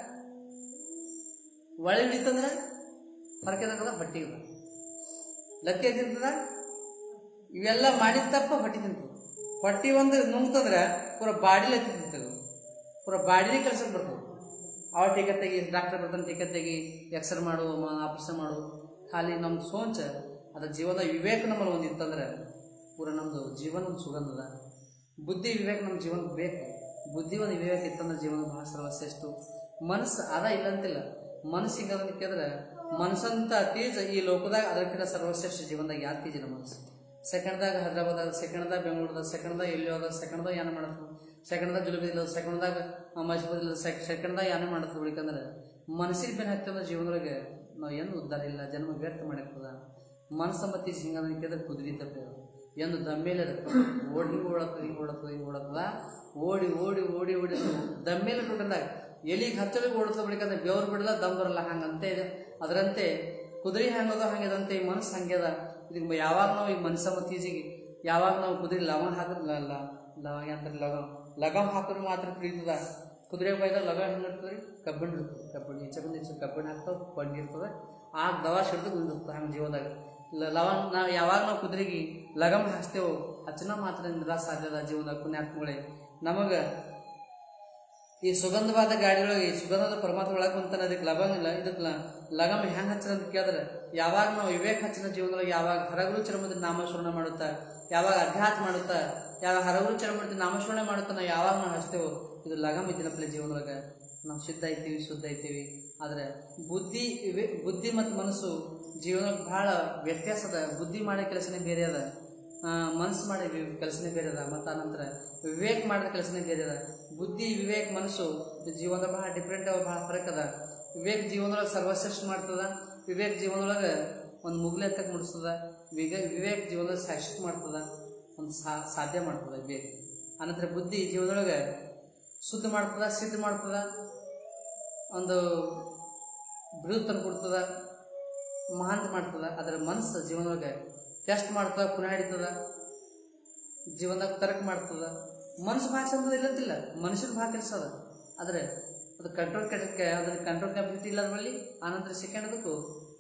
ಒಳಗೆ ಹಿಡಿತಂದ್ರ ಹೊರಕೆದಾಗದ ಹೊಟ್ಟಿಗೆ ಲಕ್ಕೆ ತಿಂತದ ಇವೆಲ್ಲ ಮಾಡಿದ ತಪ್ಪ ಹೊಟ್ಟಿ ತಿಂತದ ಹೊಟ್ಟಿ ಒಂದು ನುಂಗ್ತಂದ್ರ ಪೂರ ಬಾಡಿಲೆ ತಿಂತದ ಪೂರ ಬಾಡಿನೇ ಕೆಲ್ಸಕ್ಕೆ ಬರ್ತದೆ ಅವ ಟಿಕೆಟ್ ತೆಗಿ ಡಾಕ್ಟರ್ ಬರ್ತಾನೆ ಟಿಕೆಟ್ ತೆಗಿ ಎಕ್ಸ್ರೇ ಮಾಡು ಆಪರೇಷನ್ ಮಾಡು ಖಾಲಿ ನಮ್ಮ ಸೋಂಚ ಅದ್ರ ಜೀವನದ ವಿವೇಕ ನಮ್ಮಲ್ಲಿ ಒಂದು ಇತ್ತಂದ್ರೆ ಪೂರ ನಮ್ಮದು ಜೀವನ ಒಂದು ಸುಗಂಧದ ಬುದ್ಧಿ ವಿವೇಕ ನಮ್ಮ ಜೀವನಕ್ಕೆ ಬೇಕು ಬುದ್ಧಿ ಒಂದು ವಿವೇಕ ಇತ್ತಂದ್ರೆ ಜೀವನ ಬಹಳ ಸರ್ವಶ್ರೇಷ್ಠ ಮನಸ್ಸು ಅದ ಇಲ್ಲ ಅಂತಿಲ್ಲ ಮನಸ್ಸಿಗೆ ಅದನ್ನ ಕೇಳಿದ್ರೆ ಮನಸ್ಸಂತ ತೀಜ ಈ ಲೋಕದಾಗ ಅದಕ್ಕಿಂತ ಸರ್ವಶ್ರೇಷ್ಠ ಜೀವನದಾಗ ಯಾರು ತೀಜಿನ ಮನಸ್ಸು ಸೆಕೆಂಡ್ದಾಗ ಹೈದ್ರಾಬಾದಾಗ ಸೆಕೆಂಡ್ದಾಗ ಬೆಂಗಳೂರದಾಗ ಸೆಕೆಂಡ್ದಾಗ ಎಲ್ಲಿ ಹೋದ ಸೆಕೆಂಡ್ದಾಗ ಏನು ಮಾಡತ್ತು ಸೆಕೆಂಡ್ದಾಗ ಜುಲುಬಿ ಇಲ್ಲ ಸೆಕೆಂಡ್ದಾಗ ಮೈಸೂರು ಇಲ್ಲ ಸೆಕ್ ಸೆಕೆಂಡ್ದಾಗ ಏನೇ ಮಾಡತ್ತು ಉಳಿಕಂದ್ರೆ ಮನಸ್ಸಿಗೆ ಬೆನ್ನ ಹತ್ತಂದ್ರೆ ಜೀವನದೊಳಗೆ ನಾವು ಏನು ಉದ್ದಾರ ಇಲ್ಲ ಜನ್ಮ ವ್ಯರ್ಥ ಮಾಡಿರ್ತದ ಮನಸ್ಸಂಬತ್ತಿ ಹಿಂಗ ಕೇಳಿದ್ರೆ ಕುದುರೆ ತಪ್ಪೆ ಎಂದು ದಮ್ಮೇಲೆ ಓಡಿ ಹಿಂಗೆ ಓಡತ್ತದ ಹಿಂಗೆ ಓಡತ್ತದ ಹಿಂಗೆ ಓಡತ್ತದ ಓಡಿ ಓಡಿ ಓಡಿ ಓಡಿ ದಮ್ಮೇಲೆ ಟೋಟಲ್ದಾಗ ಎಲಿಗೆ ಹಚ್ಚಲಿಗೆ ಓಡಿಸೋ ಬಳಿಕಂದ್ರೆ ಬೆವರು ಬಿಡಲ್ಲ ದಮ್ ಬರಲ್ಲ ಹಂಗಂತೆ ಇದೆ ಅದರಂತೆ ಕುದುರೆ ಹೆಂಗದ ಹಂಗದಂತೆ ಈ ಮನಸ್ಸು ಹಂಗ್ಯದ ಇದಕ್ಕೆ ಯಾವಾಗ ನಾವು ಈ ಮನಸ್ಸ ಮತ್ತು ಈಜಿಗೆ ಯಾವಾಗ ನಾವು ಕುದುರೆ ಲವಣ ಹಾಕಿದ್ಲ ಲವಂಗ ಅಂತಾರೆ ಲಗಮ್ ಲಗಮ್ ಹಾಕಿದ್ರೆ ಮಾತ್ರ ತಿಳಿತದ ಕುದುರೆ ಬೈದಾಗ ಲಗ ಹೆಂಗೆ ಇರ್ತದೆ ರೀ ಕಬ್ಬಿಣ ಇರ್ತದೆ ಕಬ್ಬಿಣ ಈಚೆ ಬಂದು ಈಚೆ ಕಬ್ಬಿಣ ಹಾಕ್ತಾವೆ ಬಂಡಿ ಇರ್ತದೆ ಆ ದವಾ ಸಿಡ್ದು ಬಂದಿರ್ತದೆ ಹಂಗೆ ಜೀವನದಾಗ ಲ- ಲವಣ ನಾವು ಯಾವಾಗ ನಾವು ಕುದುರೆಗೆ ಲಗಮ್ ಹಾಕ್ತೇವೋ ಹಚ್ಚನ ಮಾತ್ರ ನಿರಾಸ ಸಾಧ್ಯದ ಜೀವನದಾಗ ಪುಣ್ಯಾತ್ಮಗಳೇ ನಮಗೆ ಈ ಸುಗಂಧವಾದ ಗಾಡಿಯೊಳಗೆ ಈ ಸುಗಂಧದ ಪರಮಾತ್ಮ ಒಳಗೆ ಕುಂತಾನೆ ಅದಕ್ಕೆ ಲಗಮ್ ಇಲ್ಲ ಇದಕ್ಕೆ ಲ- ಲಗಮ್ ಹೆಂಗೆ ಹಚ್ಚರ ಅಂತ ಕೇಳಿದ್ರೆ ಯಾವಾಗ ನಾವು ವಿವೇಕ ಹಚ್ಚಿನ ಜೀವನದೊಳಗೆ ಯಾವಾಗ ಹರಗುರು ಚರ್ಮದ ನಾಮಸ್ಮರಣೆ ಮಾಡುತ್ತಾ ಯಾವಾಗ ಅಧ್ಯಾತ್ಮ ಮಾಡುತ್ತಾ ಯಾವಾಗ ಹರಗುರು ಚರ್ಮದ ನಾಮಸ್ಮರಣೆ ಮಾಡುತ್ತಾ ನಾವು ಯಾವಾಗ ನಾವು ಹಚ್ತೇವೋ ಇದು ಲಗಮ್ ಇದ್ದಿನಪ್ಪಲೆ ಜೀವನದೊಳಗೆ ನಾವು ಶುದ್ಧ ಐತೀವಿ ಶುದ್ಧ ಐತೀವಿ ಆದ್ರೆ ಬುದ್ಧಿ ಇವೆ- ಬುದ್ಧಿ ಮತ್ತು ಮನಸ್ಸು ಜೀವನಕ್ಕೆ ಬಹಳ ವ್ಯತ್ಯಾಸ ಅದ ಬುದ್ಧಿ ಮಾಡೋ ಕೆಲಸನೇ ಬೇರೆ ಅದ ಆ, ಮನಸ್ಸು ಮಾಡೋ ವಿ- ಕೆಲಸನೇ ಬೇರೆ ಅದ ಮತ್ತು ಆನಂತರ ವಿವೇಕ್ ಮಾಡೋ ಕೆಲಸನೇ ಬೇರೆ ಅದ ಬುದ್ಧಿ ವಿವೇಕ್ ಮನಸ್ಸು ಜೀವನದಾಗ ಬಹಳ ಡಿಫ್ರೆಂಟ್ ಅವ ಬಹಳ ಫರಕ್ ಅದ ವಿವೇಕ್ ಜೀವನದೊಳಗೆ ಸರ್ವಶ್ರೇಷ್ಠ ಮಾಡ್ತದ ವಿವೇಕ್ ಜೀವನದೊಳಗೆ ಒಂದು ಮುಗ್ಲೆ ಎತ್ತಕ್ಕೆ ಮುಡಿಸ್ತದ ವಿಗ ವಿವೇಕ್ ಜೀವನದಾಗ ಶಾಶ್ವತ ಮಾಡ್ತದ ಒಂದು ಸಾ- ಸಾಧ್ಯ ಮಾಡ್ತದ ವಿವೇಕ್ ಅನಂತರ ಬುದ್ಧಿ ಜೀವನದೊಳಗೆ ಶುದ್ಧ ಮಾಡ್ತದ ಸಿದ್ಧ ಮಾಡ್ತದ ಒಂದು ಬಿರುದು ತಂದು ಕೊಡ್ತದ ಮಹಾಂತ ಮಾಡ್ತದ ಅದರ ಮನಸ್ಸು ಜೀವನದೊಳಗೆ ಟೆಸ್ಟ್ ಮಾಡ್ತದ ಪುನಃ ಹಿಡಿತದ ಜೀವನದಾಗ ತರ್ಕ ಮಾಡ್ತದ ಮನಸ್ಸು ಭಾಳ ಚಂದದ ಇಲ್ಲಂತಿಲ್ಲ ಮನುಷ್ಯನ ಭಾಳ ಕೆಲಸ ಅದ ಆದರೆ ಅದು ಕಂಟ್ರೋಲ್ ಕೆಟ್ಟಕ್ಕೆ ಅದನ್ನ ಕಂಟ್ರೋಲ್ ಕೆಪಾಸಿಟಿ ಇಲ್ಲ ಅದರಲ್ಲಿ ಆನಂತರ ಸೆಕೆಂಡ್ ಅದಕ್ಕೂ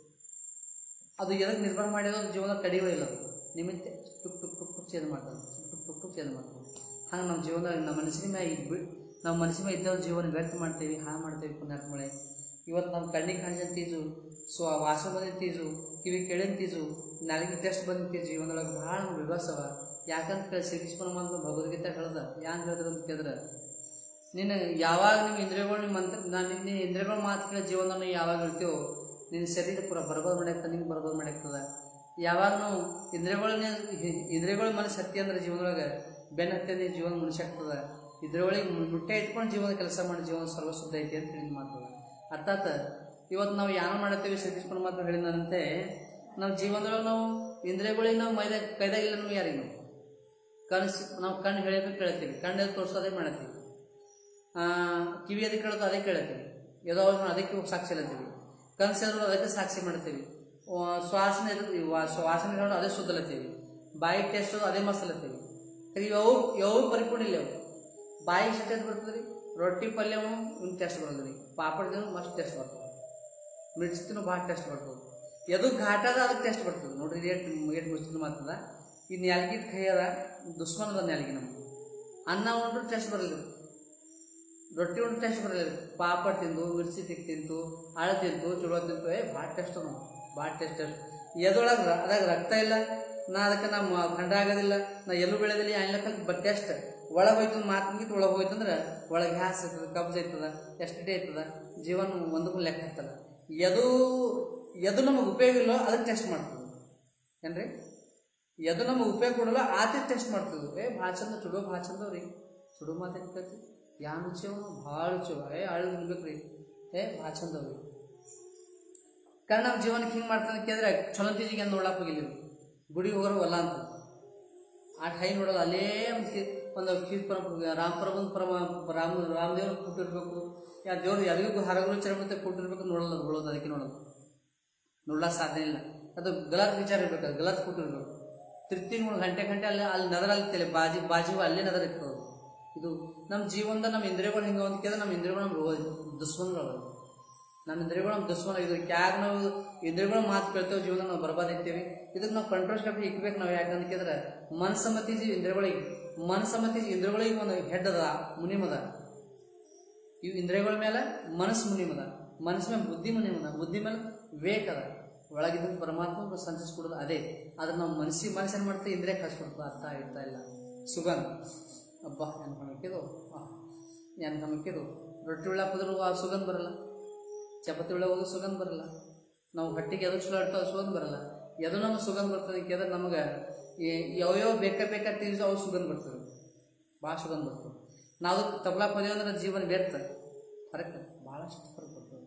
ಅದು ಎದಕ್ಕೆ ನಿರ್ಮಾಣ ಮಾಡಿರೋ ಅದು ಜೀವನ ಕಡಿಯೋ ಇಲ್ಲ ಅದು ನಿಮಿತ್ತ ಟುಕ್ ಟುಕ್ ಟುಕ್ ಟುಕ್ ಚೇಂಜ್ ಮಾಡ್ತದೆ ಟುಕ್ ಟುಕ್ ಟುಕ್ ಚೇಂಜ್ ಮಾಡ್ತದೆ ಹಂಗೆ ನಮ್ಮ ಜೀವನದಾಗ ನಮ್ಮ ಮನಸ್ಸಿನ ಮ್ಯಾಗ ಇದ್ ಬಿ ನಾವು ಮನಸ್ಸಿನ ಮ್ಯಾಗ ಇದ್ದವ್ರ ಜೀವನ ವ್ಯರ್ಥ ಮಾಡ್ತೇವೆ ಹಾಳು ಮಾಡ್ತೇವೆ ಪುಣ್ಯಾತ್ಮಳೆ ಇವತ್ತು ನಮ್ಮ ಕಣ್ಣಿಗೆ ಕಾಣಿಸಿದ ತೀಜು ಸೊ ಆ ವಾಸ ಬಂದಿದ್ದ ತೀಜು ಕಿವಿ ಕೇಳಿದ ತೀಜು ನಾಲಿಗೆ ಟೆಸ್ಟ್ ಬಂದಿದ್ದ ಜೀವನದೊಳಗೆ ಭಾಳ ವಿಶ್ವಾಸವ ಯಾಕಂತ ಕೇಳಿ ಶ್ರೀಕೃಷ್ಣ ಪರಮಾತ್ಮ ಭಗವದ್ಗೀತೆ ಹೇಳ್ದ ಯಾನ್ ಹೇಳಿದ್ರು ಅಂತ ಕೇಳಿದ್ರೆ ನೀನು ಯಾವಾಗ ನಿಮ್ಮ ಇಂದ್ರಿಯಗಳು ನಿಮ್ಮ ಮಂತ್ರ ನಾನು ನಿನ್ನ ಇಂದ್ರಿಯಗಳ ಮಾತು ಕೇಳಿ ಜೀವನವನ್ನು ಯಾವಾಗ ಹೇಳ್ತೀವೋ ನಿನ್ನ ಶರೀರ ಪೂರ ಬರ್ಬಾದ್ ಮಾಡ್ಯಾಕ್ತದೆ ನಿಂಗೆ ಬರ್ಬಾದ್ ಮಾಡ್ಯಾಕ್ತದ ಯಾವಾಗ ನಾವು ಇಂದ್ರಿಯಗಳನ್ನ ಇಂದ್ರಿಯಗಳ ಮನಸ್ಸು ಹತ್ತಿ ಅಂದ್ರೆ ಜೀವನದೊಳಗೆ ಬೆನ್ನ ಹತ್ತಿ ಅಂದ್ರೆ ಜೀವನ ಮನುಷ್ಯ ಆಗ್ತದ ಇದ್ರೊಳಗೆ ಮುಟ್ಟೆ ಇಟ್ಕೊಂಡು ಜೀವನ ಕೆಲಸ ಮಾಡಿ ಜೀವನ ಸರ್ವಶುದ್ಧ ಐತಿ ಅಂತ ಹೇಳಿ ಮಾತದ ಅರ್ಥಾತ್ ಇವತ್ತು ನಾವು ಯಾನ ಮಾಡತ್ತೀವಿ ಶ್ರೀಕೃಷ್ಣ ಪರಮಾತ್ಮ ಹೇಳಿದಂತೆ ನಮ್ಮ ಜೀವನದೊಳಗೆ ನಾವು ಇಂದ್ರಿಯಗಳಿಗೆ ನಾವು ಮೈದಾಗ ಕೈದಾಗಿಲ್ಲ ನಾವು ಯಾರಿಗೆ ನಾವು ಕಣ್ಣು ನಾವು ಕಣ್ಣು ಹೇಳಬೇಕು ಕೇಳ್ತೀವಿ ಕಣ್ಣಲ್ಲಿ ತೋರಿಸೋದೇ ಮಾಡ್ತೀವಿ ಆ, ಕಿವಿ ಅದಕ್ಕೆ ಕೇಳೋದು ಅದೇ ಕೇಳ್ತೀವಿ ಯಾವುದೋ ಒಂದು ಅದಕ್ಕೆ ಸಾಕ್ಷಿ ಹೇಳ್ತೀವಿ ಕನಸು ಅದಕ್ಕೆ ಸಾಕ್ಷಿ ಮಾಡ್ತೀವಿ ಆ, ಶ್ವಾಸನೆ ಇರ್ತದೆ, ವಾ- ಶ್ವಾಸನೆ ಹೇಳೋದು ಅದೇ ಸುದ್ದಲತ್ತೀವಿ ಬಾಯಿ ಟೆಸ್ಟ್ ಅದೇ ಮಸಲತ್ತೀವಿ ಇವು ಯಾವ ಪರಿಪೂರ್ಣ ಇಲ್ಲ ಅವು ಬಾಯಿ ಟೆಸ್ಟ್ ಬರ್ತದೆ ರೀ ರೊಟ್ಟಿ ಪಲ್ಯವು ಇವ್ನು ಟೆಸ್ಟ್ ಬರ್ತದೆ ರೀ ಪಾಪಡ್ದು ಮಸ್ತ್ ಟೆಸ್ಟ್ ಬರ್ತದೆ ಮಿರ್ಚಿನೂ ಭಾಳ ಟೆಸ್ಟ್ ಬರ್ತದೆ ಎದು ಘಾಟ ಅದ ಅದಕ್ಕೆ ಟೆಸ್ಟ್ ಬರ್ತದೆ ನೋಡ್ರಿ ಏಟ್ ಏಟ್ ಮಿರ್ಚಿನ ಮಾತದ ಈ ನ್ಯಾಲ್ಗಿ ಕೈ ಅದ ದುಶ್ಮನ್ ಅದ ನ್ಯಾಲ್ಗಿ ನಮ್ಗೆ ಅನ್ನ ಉಂಡ್ರು ಟೆಸ್ಟ್ ಬರಲ್ಲ ರೊಟ್ಟಿ ಉಂಡು ಟೆಸ್ಟ್ ಬರಲ್ಲ ಪಾಪಡ್ ತಿಂದು ಮಿರ್ಚಿ ತಿಕ್ ತಿಂತು ಆಳು ತಿಂತು ಚುಳೋ ತಿಂತು ಏ ಭಾಳ ಟೆಸ್ಟ್ ನಾವು ಭಾಳ ಟೆಸ್ಟ್ ಟೆಸ್ಟ್ ಎದೊಳಗೆ ಅದಾಗ ರಕ್ತ ಇಲ್ಲ ನಾ ಅದಕ್ಕೆ ನಾ ಮ- ಖಂಡ ಆಗೋದಿಲ್ಲ ನಾ ಎಲ್ಲೂ ಬೆಳೆದಿಲ್ಲ ಅನ್ಲಕ್ಕ ಬಟ್ ಟೆಸ್ಟ್ ಒಳಗೆ ಹೋಯ್ತು ಮಾತು ಮುಗಿತು ಒಳಗೆ ಹೋಯ್ತಂದ್ರೆ ಒಳಗೆ ಗ್ಯಾಸ್ ಇರ್ತದ ಕಬ್ಜ್ ಐತದ ಎಸ್ಟಿಡಿ ಐತದ ಜೀವನ ಒಂದಕ್ಕೂ ಲೆಕ್ಕ ಹತ್ತಲ್ಲ ಎದು ಎದು ನಮಗೆ ಉಪಯೋಗ ಇಲ್ಲೋ ಅದಕ್ಕೆ ಟೆಸ್ಟ್ ಮಾಡ್ತೀವಿ ಏನ್ರಿ ಎದು ನಮಗೆ ಉಪಯೋಗ ಕೊಡಲ್ಲ ಆತೆ ಟೆಸ್ಟ್ ಮಾಡ್ತೀವಿ ಏ ಭಾಳ ಚಂದ ಚುಡೋ ಭಾಳ ಚಂದ ರೀ ಚುಡೋ ಮಾತೇನು ಕೇಳ್ತಿ ಯಾನ್ ರುಚಿಯವ ಭಾಳ ರುಚಿಯವ ಏ ಆಳು ತಿನ್ಬೇಕ್ರಿ ಏ ಭಾಳ ಚಂದ ಅವ್ರಿ ಕಾರಣ ನಮ್ಮ ಜೀವನಕ್ಕೆ ಹಿಂಗೆ ಮಾಡ್ತಾನೆ ಕೇಳಿದ್ರೆ ಚಲೋ ತೀಜಿಗೆ ಏನು ನೋಡಕ್ಕೆ ಹೋಗಿಲ್ಲ ಇವ್ರು. ಗುಡಿಗೆ ಹೋಗೋರು ಅಲ್ಲ ಅಂತ ಆ ಹೈ ನೋಡೋದು ಅಲ್ಲೇ ಒಂದು ಕಿ ಒಂದು ಕೀರ್ ಪರ ರಾಮಪುರಮಂದು ಪರಮ ರಾಮ ರಾಮದೇವ್ರ ಕೊಟ್ಟಿರ್ಬೇಕು ಯಾ ದೇವ್ರು ಯಾರಿಗೂ ಹರಗಳು ಚರಮತೆ ಕೊಟ್ಟಿರ್ಬೇಕು ನೋಡಲ್ಲ ಅದು ನೋಡೋದು ಅದಕ್ಕೆ ನೋಡೋದು ನೋಡ್ಲಾಕ ಸಾಧ್ಯ ಇಲ್ಲ ಅದು ಗಲತ್ ವಿಚಾರ ಇರ್ಬೇಕು ಅದು ಗಲತ್ ಕೊಟ್ಟಿರ್ಬೇಕು ತೃಪ್ತಿ ಮೂರು ಗಂಟೆ ಗಂಟೆ ಅಲ್ಲಿ ಅಲ್ಲಿ ನದರ ಅಲ್ಲಿ ಬಾಜಿ ಬಾಜಿಗೂ ಅಲ್ಲೇ ನದರ ಇರ್ತದೆ ಇದು ನಮ್ಮ ಜೀವನದ ನಮ್ಮ ಇಂದ್ರಿಯಗಳು ಹಿಂಗೆ ಒಂದು ಕೇಳಿದ್ರೆ ನಮ್ಮ ಇಂದ್ರಿಯಗಳು ನಮ್ಮ ರೋ ದುಶ್ಮನ್ಗಳು ನಮ್ಮ ಇಂದ್ರಿಯಗಳು ನಮ್ಮ ದುಶ್ಮನ ಇದ್ರ ಯಾಕೆ ನಾವು ಇಂದ್ರಿಯಗಳ ಮಾತು ಕೇಳ್ತೇವೆ ಜೀವನ ನಾವು ಬರ್ಬಾದ್ ಇರ್ತೀವಿ ಇದಕ್ಕೆ ನಾವು ಕಂಟ್ರೋಲ್ ಸ್ಟಾಪ್ ಇಕ್ಬೇಕು ನಾವು ಯಾಕಂತ ಕೇಳಿದ್ರೆ ಮನಸ್ಸಮ್ಮತಿ ಇಂದ್ರಿಯಗಳಿಗೆ ಮನಸ್ಸಮ್ಮತಿ ಇಂದ್ರಿಯಗಳಿಗೆ ಒಂದು ಹೆಡ್ ಅದ ಮುನಿಮದ ಇವು ಇಂದ್ರಿಯಗಳ ಮೇಲೆ ಮನಸ್ಸು ಮುನಿಮದ ಮನಸ್ಸು ಮೇಲೆ ಬುದ್ಧಿ ಮುನಿಮದ ಬುದ್ಧಿ ಮೇಲೆ ವಿವೇಕ ಅದ ಒಳಗಿದ್ದ ಪರಮಾತ್ಮ ಸಂತರಿಸ್ಕೊಡೋದು ಅದೇ ಆದ್ರೆ ನಾವು ಮನಸ್ಸಿಗೆ ಮನಸ್ಸು ಏನು ಮಾಡ್ತೀವಿ ಇಂದ್ರಿಯ ಕಳ್ಸ್ಕೊಡ್ತದೆ ಅರ್ಥ ಆಗ್ತಾ ಇಲ್ಲ ಸುಗಂಧ ಅಬ್ಬಾ ಏನು ಕಮಕಿದು ಏನು ಕಮಕಿದು ರೊಟ್ಟಿ ಉಳ್ಳಾಕಿದ್ರು ಆ ಸುಗಂಧ ಬರಲ್ಲ ಚಪಾತಿ ಒಳಗೆ ಹೋಗಿ ಸುಗಂಧ ಬರಲ್ಲ ನಾವು ಹೊಟ್ಟಿಗೆ ಎದು ಚಲೋ ಇರ್ತಾವ ಸುಗಂಧ ಬರಲ್ಲ ಎದು ನಮಗೆ ಸುಗಂಧ ಬರ್ತದೆ ಕೇಳಿದ್ರೆ ನಮಗೆ ಯಾವ್ಯಾವ ಬೇಕ ಬೇಕ ತೀರ್ಸು ಅವು ಸುಗಂಧ ಬರ್ತದೆ ಭಾಳ ಸುಗಂಧ ಬರ್ತದೆ ನಾವು ತಬ್ಲಾಕ್ ಹೋದೇವು ಅಂದ್ರೆ ಜೀವನ ವ್ಯರ್ಥ ಫರಕ್ ಭಾಳಷ್ಟು ಫರಕ್ ಬರ್ತದೆ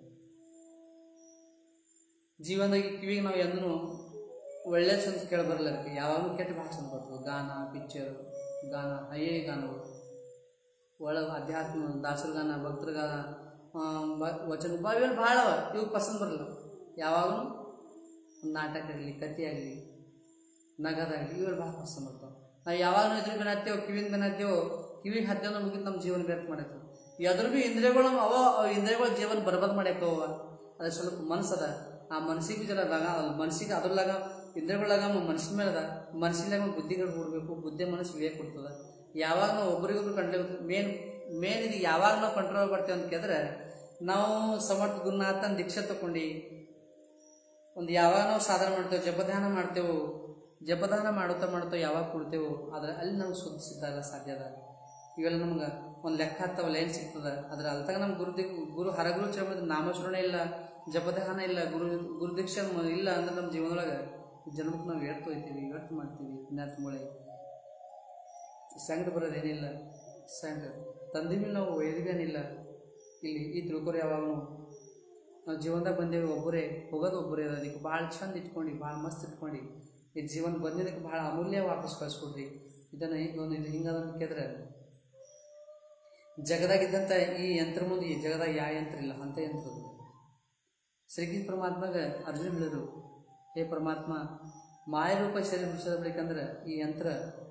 ಜೀವನದಾಗ ಕಿವಿಗೆ ನಾವು ಎಂದೂ ಒಳ್ಳೆ ಚಂದ ಕೇಳಿ ಬರಲ್ಲ ಅದಕ್ಕೆ ಯಾವಾಗಲೂ ಕೆಟ್ಟ ಭಾಳ ಚಂದ ಬರ್ತದೆ ಗಾನ ಪಿಕ್ಚರ್ ಗಾನ ಹೈಯೇ ಗಾನಗಳು ಒಳಗೆ ಅಧ್ಯಾತ್ಮ ದಾಸರ ಗಾನ ಭಕ್ತರ ಗಾನ ಆ, ಬ- ವಚನ ಇವೆಲ್ಲ ಭಾಳ ಅವ ಇವು ಪಸಂದ್ ಬರಲ್ಲ ಯಾವಾಗಲೂ ಒಂದು ನಾಟಕ ಆಗಲಿ ಕತೆ ಆಗಲಿ ನಗದಾಗಲಿ ಇವೆಲ್ಲ ಭಾಳ ಪಸಂದ್ ಬರ್ತಾವೆ ನಾವು ಯಾವಾಗ ಎದುರು ಬೆನ್ನ ಹತ್ತೇವೋ ಕಿವಿನ ಬೆನ್ನ ಹತ್ತೇವೋ ಕಿವಿಗೆ ಹತ್ತೇವೋ ಮುಗಿದು ನಮ್ಮ ಜೀವನ ವ್ಯರ್ಥ ಮಾಡೈತೆ ಎದುರು ಭೀ ಇಂದ್ರಿಯಗಳು ಅವ ಅವ ಇಂದ್ರಿಯಗಳ ಜೀವನ ಬರ್ಬಾದ್ ಮಾಡ್ಯಾಕವ ಅದು ಸ್ವಲ್ಪ ಮನಸ್ಸದ ಆ ಮನಸ್ಸಿಗೆ ಜರ ಲಗ ಮನಸ್ಸಿಗೆ ಅದ್ರಲಾಗ ಇಂದ್ರಿಯಗಳಾಗ ಮನಸ್ಸಿನ ಮೇಲೆ ಅದ ಮನಸ್ಸಿನಾಗ ಬುದ್ಧಿಗಳು ಕೊಡಬೇಕು ಬುದ್ಧಿ ಮನಸ್ಸು ವಿವೇಕ ಕೊಡ್ತದ ಯಾವಾಗ ನಾವು ಒಬ್ರಿಗೊಬ್ರು ಕಂಡ್ಲೇಬೇಕು ಮೇನ್ ಮೇನ್ ಇದು ಯಾವಾಗ ನಾವು ಕಂಟ್ರೋಲ್ ಮಾಡ್ತೇವೆ ಅಂತ ಕೇಳಿದ್ರೆ ನಾವು ಸಮರ್ಥ ಗುರುನಾಥನ್ ದೀಕ್ಷೆ ತಗೊಂಡು ಒಂದು ಯಾವಾಗ ನಾವು ಸಾಧನೆ ಮಾಡ್ತೇವೆ ಜಪಧ್ಯಾನ ಮಾಡ್ತೇವೆ ಜಪದಾನ ಮಾಡುತ್ತಾ ಮಾಡುತ್ತಾ ಯಾವಾಗ ಕೊಡ್ತೇವೋ ಆದ್ರೆ ಅಲ್ಲಿ ನಾವು ಶುದ್ಧ ಸಿದ್ಧ ಸಾಧ್ಯ ಅದ ಇವೆಲ್ಲ ನಮ್ಗೆ ಒಂದು ಲೆಕ್ಕ ಹತ್ತವಲ್ಲ ಏನು ಸಿಗ್ತದ ಅದ್ರ ಅಲ್ತಾಗ ನಮ್ಮ ಗುರು ದಿಕ್ ಗುರು ಹರಗುರು ಚರ್ಮ ನಾಮಸ್ಮರಣೆ ಇಲ್ಲ ಜಪಧ್ಯಾನ ಇಲ್ಲ ಗುರು ಗುರು ದೀಕ್ಷೆ ಮ- ಇಲ್ಲ ಅಂದ್ರೆ ನಮ್ಮ ಜೀವನದೊಳಗೆ ಜನ್ಮಕ್ಕೆ ನಾವು ವ್ಯರ್ಥ ಹೋಯ್ತೀವಿ ವ್ಯರ್ಥ ಮಾಡ್ತೀವಿ ಪುಣ್ಯಾತ್ಮಗಳೇ ಸಂಘ ಬರೋದೇನಿಲ್ಲ ಸಂಘ ತಂದೆ ಮೇಲೆ ನಾವು ಒಯ್ದಿವೇನಿಲ್ಲ ಇಲ್ಲಿ ಈ ತಿಳ್ಕೊರಿ ಯಾವಾಗಲೂ ನಾವು ಜೀವನದಾಗ ಬಂದೇವಿ ಒಬ್ಬರೇ ಹೋಗೋದು ಒಬ್ಬರೇ ಅದಕ್ಕೆ ಭಾಳ ಚಂದ ಇಟ್ಕೊಂಡು ಭಾಳ ಮಸ್ತ್ ಇಟ್ಕೊಂಡು ಈ ಜೀವನ ಬಂದಿದ್ದಕ್ಕೆ ಭಾಳ ಅಮೂಲ್ಯ ವಾಪಸ್ ಕಳಿಸ್ಕೊಡ್ರಿ ಇದನ್ನು ಒಂದು ಇದು ಹಿಂಗದ ಅಂತ ಕೇಳಿದ್ರೆ ಜಗದಾಗಿದ್ದಂಥ ಈ ಯಂತ್ರ ಮುಂದೆ ಈ ಜಗದಾಗ ಯಾವ ಯಂತ್ರ ಇಲ್ಲ ಅಂಥ ಯಂತ್ರ ಅದು. ಶ್ರೀಕೃಷ್ಣ ಪರಮಾತ್ಮಾಗ ಅರ್ಜುನ ಹೇಳಿದ್ರು ಹೇ ಪರಮಾತ್ಮ ಮಾಯರೂಪ ಶರೀರ ಹುಡ್ಸೋದ್ ಬೇಕಂದ್ರೆ ಈ ಯಂತ್ರ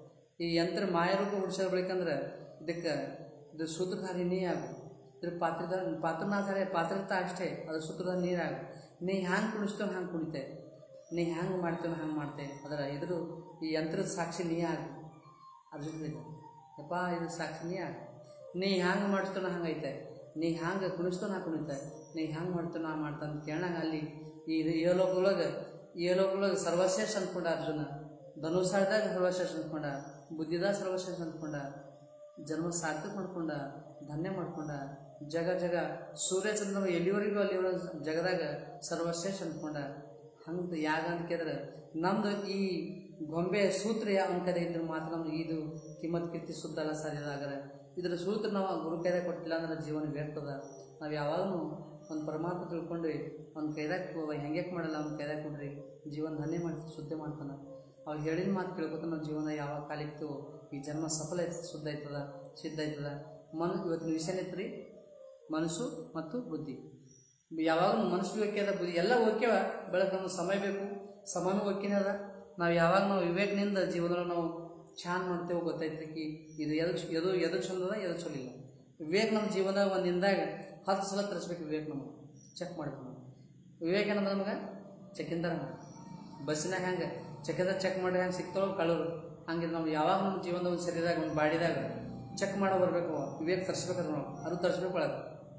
ಈ ಯಂತ್ರ ಮಾಯರೂಪ ಹುಡ್ಸೋದ್ ಬೇಕಂದ್ರೆ ಇದಕ್ಕೆ ಇದು ಸೂತ್ರಧಾರಿ ನೀ ಆಗು ಇದ್ರ ಪಾತ್ರಧಾರ ಪಾತ್ರನಾಧಾರ ಪಾತ್ರತ ಅಷ್ಟೇ ಅದ್ರ ಸೂತ್ರಧಾರ ನೀರಾಗು ನೀ ಹ್ಯಾಂಗೆ ಕುಣಿಸ್ತೋ ಹಂಗೆ ಕುಣಿತೆ ನೀ ಹ್ಯಾಂಗೆ ಮಾಡ್ತೇವೆ ಹಂಗೆ ಮಾಡ್ತೆ ಅದರ ಇದ್ರ ಈ ಯಂತ್ರದ ಸಾಕ್ಷಿ ನೀ ಆಗು ಅರ್ಜುನ ಹೇಳಿದ ಯಪ್ಪ ಇದು ಸಾಕ್ಷಿ ನೀ ಆಗ ನೀ ಹ್ಯಾಂಗೆ ಮಾಡಿಸ್ತಾನ ಹಂಗೈತೆ ನೀ ಹ್ಯಾಂಗೆ ಕುಣಿಸ್ತೋ ನಾ ಕುಣಿತೆ ನೀ ಹ್ಯಾಂಗೆ ಮಾಡ್ತಾನ ನಾ ಮಾಡ್ತಾನ ಕೇಳಂಗ ಅಲ್ಲಿ ಈ ಏಲೋಕದೊಳಗೆ ಏಲೋಕದೊಳಗೆ ಸರ್ವಶ್ರೇಷ್ಠ ಅಂದ್ಕೊಂಡ ಅರ್ಜುನ ಧನುಸಾರದಾಗ ಸರ್ವಶ್ರೇಷ್ಠ ಅಂದ್ಕೊಂಡ ಬುದ್ಧಿದಾಗ ಸರ್ವಶ್ರೇಷ್ಠ ಅಂದ್ಕೊಂಡ ಜನ್ಮ ಸಾರ್ಥಕ ಮಾಡ್ಕೊಂಡ ಧನ್ಯ ಮಾಡ್ಕೊಂಡ ಜಗ ಜಗ ಸೂರ್ಯಚಂದ್ರ ಎಲ್ಲಿವರೆಗೂ ಅಲ್ಲಿವರೆಗೂ ಜಗದಾಗ ಸರ್ವಶ್ರೇಷ್ಠ ಅಂದ್ಕೊಂಡ ಹಂಗೆ ಯಾಗ ಅಂತ ಕೇಳಿದ್ರೆ ನಮ್ದು ಈ ಗೊಂಬೆ ಸೂತ್ರ ಯಾವ ಕಡೆ ಇದ್ರೆ ಮಾತ್ರ ನಮ್ದು ಇದು ಕಿಮ್ಮತ್ ಕೀರ್ತಿ ಸುದ್ದಲ್ಲ ಸಾಧ್ಯದಾಗರ ಇದ್ರ ಸೂತ್ರ ನಾವು ಗುರು ಕೈದಾಗ ಕೊಟ್ಟಿಲ್ಲ ಅಂದ್ರೆ ಜೀವನ ವ್ಯರ್ಥದ ನಾವು ಯಾವಾಗಲೂ ಒಂದು ಪರಮಾತ್ಮ ತಿಳ್ಕೊಂಡು ಅವ್ನ ಕೈದಾಗ ಹೆಂಗೆ ಮಾಡಲ್ಲ ಅವ್ನ ಕೈದಾಗ ಕೊಡ್ರಿ ಜೀವನ ಧನ್ಯ ಮಾಡ್ತೀವಿ ಶುದ್ಧ ಮಾಡ್ತಾನೆ ಅವ್ರು ಹೇಳಿದ ಮಾತು ಕೇಳ್ಕೊತ ನಾವು ಜೀವನ ಯಾವಾಗ ಕಾಲಿತ್ತು ಈ ಜನ್ಮ ಸಫಲ ಐತಿ ಶುದ್ಧ ಆಯ್ತದ ಸಿದ್ಧ ಆಯ್ತದ ಮನ್ ಇವತ್ತಿನ ವಿಷಯ ಐತ್ರಿ ಮನಸ್ಸು ಮತ್ತು ಬುದ್ಧಿ ಯಾವಾಗ ಮನಸ್ಸು ಓಕೆ ಅದ ಬುದ್ಧಿ ಎಲ್ಲ ಓಕೆವ ಬೆಳಗ್ಗೆ ನಮ್ಗೆ ಸಮಯ ಬೇಕು ಸಮನೂ ಓಕೆನೇ ಅದ ನಾವು ಯಾವಾಗ ನಾವು ವಿವೇಕನಿಂದ ಜೀವನದೊಳಗೆ ನಾವು ಚಾನ್ ಮಾಡ್ತೇವೆ ಗೊತ್ತೈತಿ ಇದು ಎದು ಎದು ಎದು ಚಂದ ಅದ ಎದು ಚಲೋ ಇಲ್ಲ ವಿವೇಕ ನಮ್ಮ ಜೀವನದಾಗ ಒಂದಿಂದಾಗ ಹತ್ತು ಸಲ ತರಿಸ್ಬೇಕು ವಿವೇಕ ನಮಗೆ ಚೆಕ್ ಮಾಡ್ಬೇಕು ನಾವು ವಿವೇಕ ಏನಂದ್ರೆ ನಮಗೆ ಚೆಕ್ಕಿಂದಾರ ಬಸ್ಸಿನಾಗ ಹೆಂಗೆ ಚೆಕ್ಕಿಂದ ಚೆಕ್ ಮಾಡಿ ಹೆಂಗೆ ಸಿಗ್ತಾವ ಕಳರು ಹಂಗೆ ನಾವು ಯಾವಾಗ ನಮ್ಮ ಜೀವನದ ಒಂದು ಶರೀರದಾಗ ಒಂದು ಬಾಡಿದಾಗ ಚೆಕ್ ಮಾಡೋ ಬರಬೇಕು ವಿವೇಕ ತರಿಸ್ಬೇಕಾದ್ರೆ ನಾವು ಅದು ತರಿಸ್ಬೇಕು ಒಳಗೆ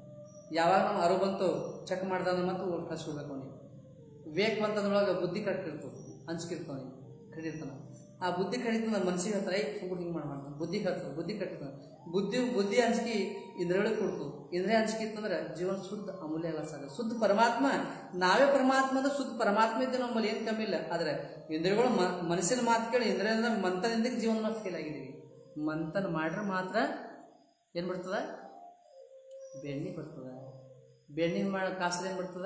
ಯಾವಾಗ ನಾವು ಅರು ಬಂತು ಚೆಕ್ ಮಾಡ್ದಾಗ ಮತ್ತು ಕಳ್ಸ್ಕೊಡ್ಬೇಕು ಅವನಿಗೆ ವಿವೇಕ ಬಂತದ್ರೊಳಗೆ ಬುದ್ಧಿ ಕಟ್ಟಿರ್ತದೆ ಹಂಚ್ಕಿರ್ತಾನೆ ಕಡಿರ್ತಾನೆ ಆ ಬುದ್ಧಿ ಕಡಿತಂದ್ರೆ ಮನ್ಸಿಗೆ ಹೇಳ್ತಾರೆ ಐ ಸುಮ್ಮನೆ ಹಿಂಗೆ ಮಾಡಿ ಮಾಡ್ತಾನೆ ಬುದ್ಧಿ ಕಟ್ತದೆ ಬುದ್ಧಿ ಕಟ್ಟಿರ್ತಾನೆ ಬುದ್ಧಿ ಬುದ್ಧಿ ಹಂಚಿಕೆ ಇಂದ್ರಗಳಿಗೆ ಕೊಡ್ತು ಇಂದ್ರಿಯ ಹಂಚಿಕೆ ಇತ್ತಂದ್ರೆ ಜೀವನ ಶುದ್ಧ ಅಮೂಲ್ಯ ಎಲ್ಲ ಸಾಗ ಶುದ್ಧ ಪರಮಾತ್ಮ ನಾವೇ ಪರಮಾತ್ಮ ಅಂದ್ರೆ ಶುದ್ಧ ಪರಮಾತ್ಮ ಇದ್ದ ನಮ್ಮಲ್ಲಿ ಏನು ಕಮ್ಮಿ ಇಲ್ಲ ಆದರೆ ಇಂದ್ರಿಯಗಳು ಮ ಮನಸ್ಸಿನ ಮಾತು ಕೇಳಿ ಇಂದ್ರಿಯದಿಂದ ಮಂಥನದಿಂದ ಜೀವನ ನಾವು ಫೇಲ್ ಆಗಿದ್ದೀವಿ ಮಂಥನ ಮಾಡ್ರೆ ಮಾತ್ರ ಏನು ಬರ್ತದ ಬೆಣ್ಣೆ ಬರ್ತದ ಬೆಣ್ಣೆ ಮಾಡೋ ಕಾಸು ಏನು ಬರ್ತದ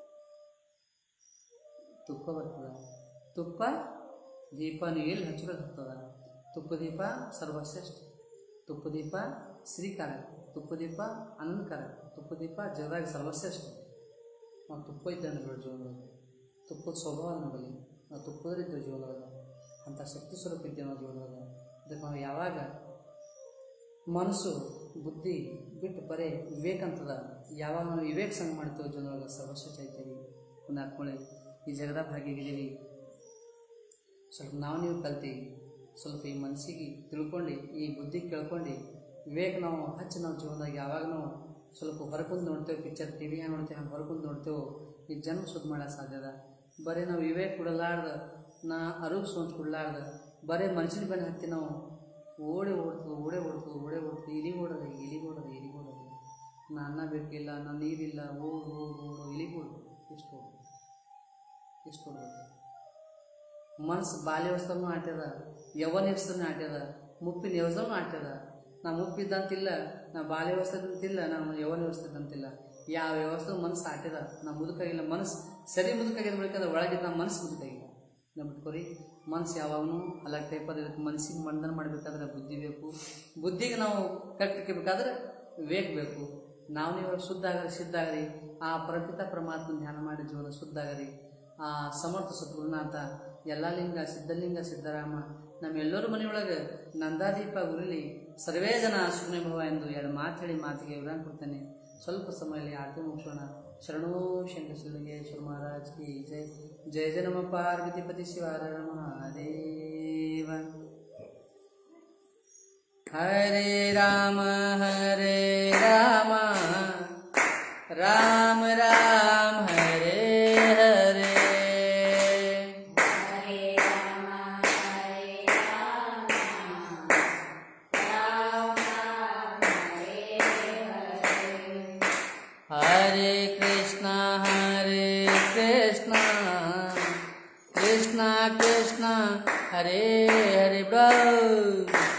ತುಪ್ಪ ಬರ್ತದ ತುಪ್ಪ ದೀಪ ನೀವು ಎಲ್ಲಿ ಹಚ್ಬೇಕು ಹತ್ತದ ತುಪ್ಪ ದೀಪ ಸರ್ವಶ್ರೇಷ್ಠ ತುಪ್ಪ ದೀಪ ಶ್ರೀಕಾರ ತುಪ್ಪ ದೀಪ ಆನಂದಕಾರ ತುಪ್ಪ ದೀಪ ಜಗದಾಗ ಸರ್ವಶ್ರೇಷ್ಠ ನಾವು ತುಪ್ಪ ಇದ್ದಂಗೆ ಬೇಡ ಜೀವನದಲ್ಲಿ ತುಪ್ಪದ ಸ್ವಭಾವ ನಮ್ಮಲ್ಲಿ ನಾವು ತುಪ್ಪದಲ್ಲಿದ್ದೇವೆ ಜೀವನದಾಗ ಅಂಥ ಶಕ್ತಿ ಸ್ವರೂಪ ಇದ್ದೇವೆ ನಾವು ಜೀವನದಾಗ ಅದಕ್ಕೆ ನಾವು ಯಾವಾಗ ಮನಸ್ಸು ಬುದ್ಧಿ ಬಿಟ್ಟು ಬರೇ ವಿವೇಕ ಅಂತದ ಯಾವಾಗ ನಾವು ವಿವೇಕ ಸಂಗ ಮಾಡ್ತೇವೆ ಜನರೊಳಗೆ ಸರ್ವಶ್ರೇಷ್ಠ ಐತೇವಿ ಪುಣ್ಯಾತ್ಮಳೆ ಈ ಜಗದಾಗ ಭಾಗಿಯಾಗಿದ್ದೀವಿ ಸ್ವಲ್ಪ ನಾವು ನೀವು ಕಲ್ತೀವಿ ಸ್ವಲ್ಪ ಈ ಮನಸ್ಸಿಗೆ ತಿಳ್ಕೊಂಡು ಈ ಬುದ್ಧಿ ಕೇಳ್ಕೊಂಡು ವಿವೇಕ ನಾವು ಹಚ್ಚಿ ನಾವು ಜೀವನದಾಗ ಯಾವಾಗ ನಾವು ಸ್ವಲ್ಪ ಹೊರಕುಂದು ನೋಡ್ತೇವೆ ಪಿಕ್ಚರ್ ಟಿ ವಿ ನೋಡ್ತೇವೆ ಹಂಗೆ ಹೊರಕುಂದು ನೋಡ್ತೇವೆ ಈ ಜನ್ಮ ಶುದ್ಧ ಮಾಡೋ ಸಾಧ್ಯದ ಬರೀ ನಾವು ವಿವೇಕ ಕೊಡಲಾರ್ದ ನಾ ಅರುಗ್ ಸೋಂಚ್ ಕೊಡಲಾರ್ದ ಬರೀ ಮನುಷ್ಯನ ಬೆನ್ನ ಹತ್ತಿ ನಾವು ಓಡಿ ಓಡ್ತು ಓಡೇ ಓಡ್ತು ಓಡೇ ಓಡ್ತು ಇಲಿ ಓಡೋದು ಇಲಿ ಓಡೋದು ಇಲಿ ಓಡೋದು ನಾ ಅನ್ನ ಬೇಕಿಲ್ಲ ನಾ ನೀರಿಲ್ಲ ಓಡು ಓಡು ಓಡು ಇಲಿ ಓಡು ಎಷ್ಟು ಓಡು ಎಷ್ಟು ಓಡ್ಬೇಕು ಮನಸ್ಸು ಬಾಲ್ಯವಸ್ಥನೂ ಆಟ್ಯದ ಯೌವನಸ್ಥನೂ ಆಟ್ಯದ ಮುಪ್ಪಿನ ವ್ಯವಸ್ಥೆನೂ ಆಟ್ಯದ ನಾ ಮುಪ್ಪಿದ್ದಂತಿಲ್ಲ ನಾ ಬಾಲ್ಯವಸ್ಥದಂತಿಲ್ಲ ನಾನು ಯೌವನ ವ್ಯವಸ್ಥದಂತಿಲ್ಲ ಯಾವ ವ್ಯವಸ್ಥೆ ಮನಸ್ಸು ಆಟ್ಯದ ನಾ ಮುದುಕಾಗಿಲ್ಲ ಮನಸ್ಸು ಸರಿ ಮುದುಕಾಗಿದ ಬೇಕಂದ್ರೆ ಒಳಗಿದ್ದ ನಮ್ಮ ಮನಸ್ಸು ಮುದುಕಾಗಿಲ್ಲ ನಂಬಿಟ್ಕೊರಿ ಮನಸ್ಸು ಯಾವಾಗಲೂ ಅಲಗ್ ಟೈಪ್ ಅದ ಇದಕ್ಕೆ ಮನಸ್ಸಿಗೆ ಮಂಡನ ಮಾಡಬೇಕಾದ್ರೆ ಬುದ್ಧಿ ಬೇಕು ಬುದ್ಧಿಗೆ ನಾವು ಕಟ್ಟಿಕಬೇಕಾದ್ರೆ ವಿವೇಕ ಬೇಕು ನಾವು ನೀವು ಶುದ್ಧ ಆಗರಿ ಸಿದ್ಧ ಆಗರಿ ಆ ಪ್ರಪಿತ ಪರಮಾತ್ಮ ಧ್ಯಾನ ಮಾಡಿ ಜೀವನ ಶುದ್ಧ ಆಗರಿ ಆ ಸಮರ್ಥ ಸದ್ಗುರುನಾಥ ಯಲ್ಲಾಲಿಂಗ ಸಿದ್ಧಲಿಂಗ ಸಿದ್ದರಾಮ ನಮ್ಮೆಲ್ಲರ ಮನೆಯೊಳಗೆ ನಂದಾದೀಪ ಉರಿಲಿ ಸರ್ವೇ ಜನ ಸುಮ್ಮನೆ ಭವ ಎಂದು ಎರಡು ಮಾತು ಹೇಳಿ ಮಾತಿಗೆ ವಿರಾಮ ಕೊಡ್ತೇನೆ ಸ್ವಲ್ಪ ಸಮಯದಲ್ಲಿ ಆರತಿ ಮುಗಿಸೋಣ ಶರಣೋ ಶಂಕರಲಿಂಗೇಶ್ವರ ಮಹಾರಾಜ್ ಕಿ ಜಯ ಜಯ ಜಯ ನಮ ಪಾರ್ವತಿಪತಿ ಶಿವಾರ ಮಹಾದೇವ ಹರೇ ರಾಮ ಹರೇ ರಾಮ ರಾಮ ರಾಮ ಹರೇ ಹರೇ ಹರೇ ರಾಮ ಹರೇ ರಾಮ ರಾಮ ಕೃಷ್ಣ ಕೃಷ್ಣ ಹರೇ ಹರೇ ಬ್ರೋ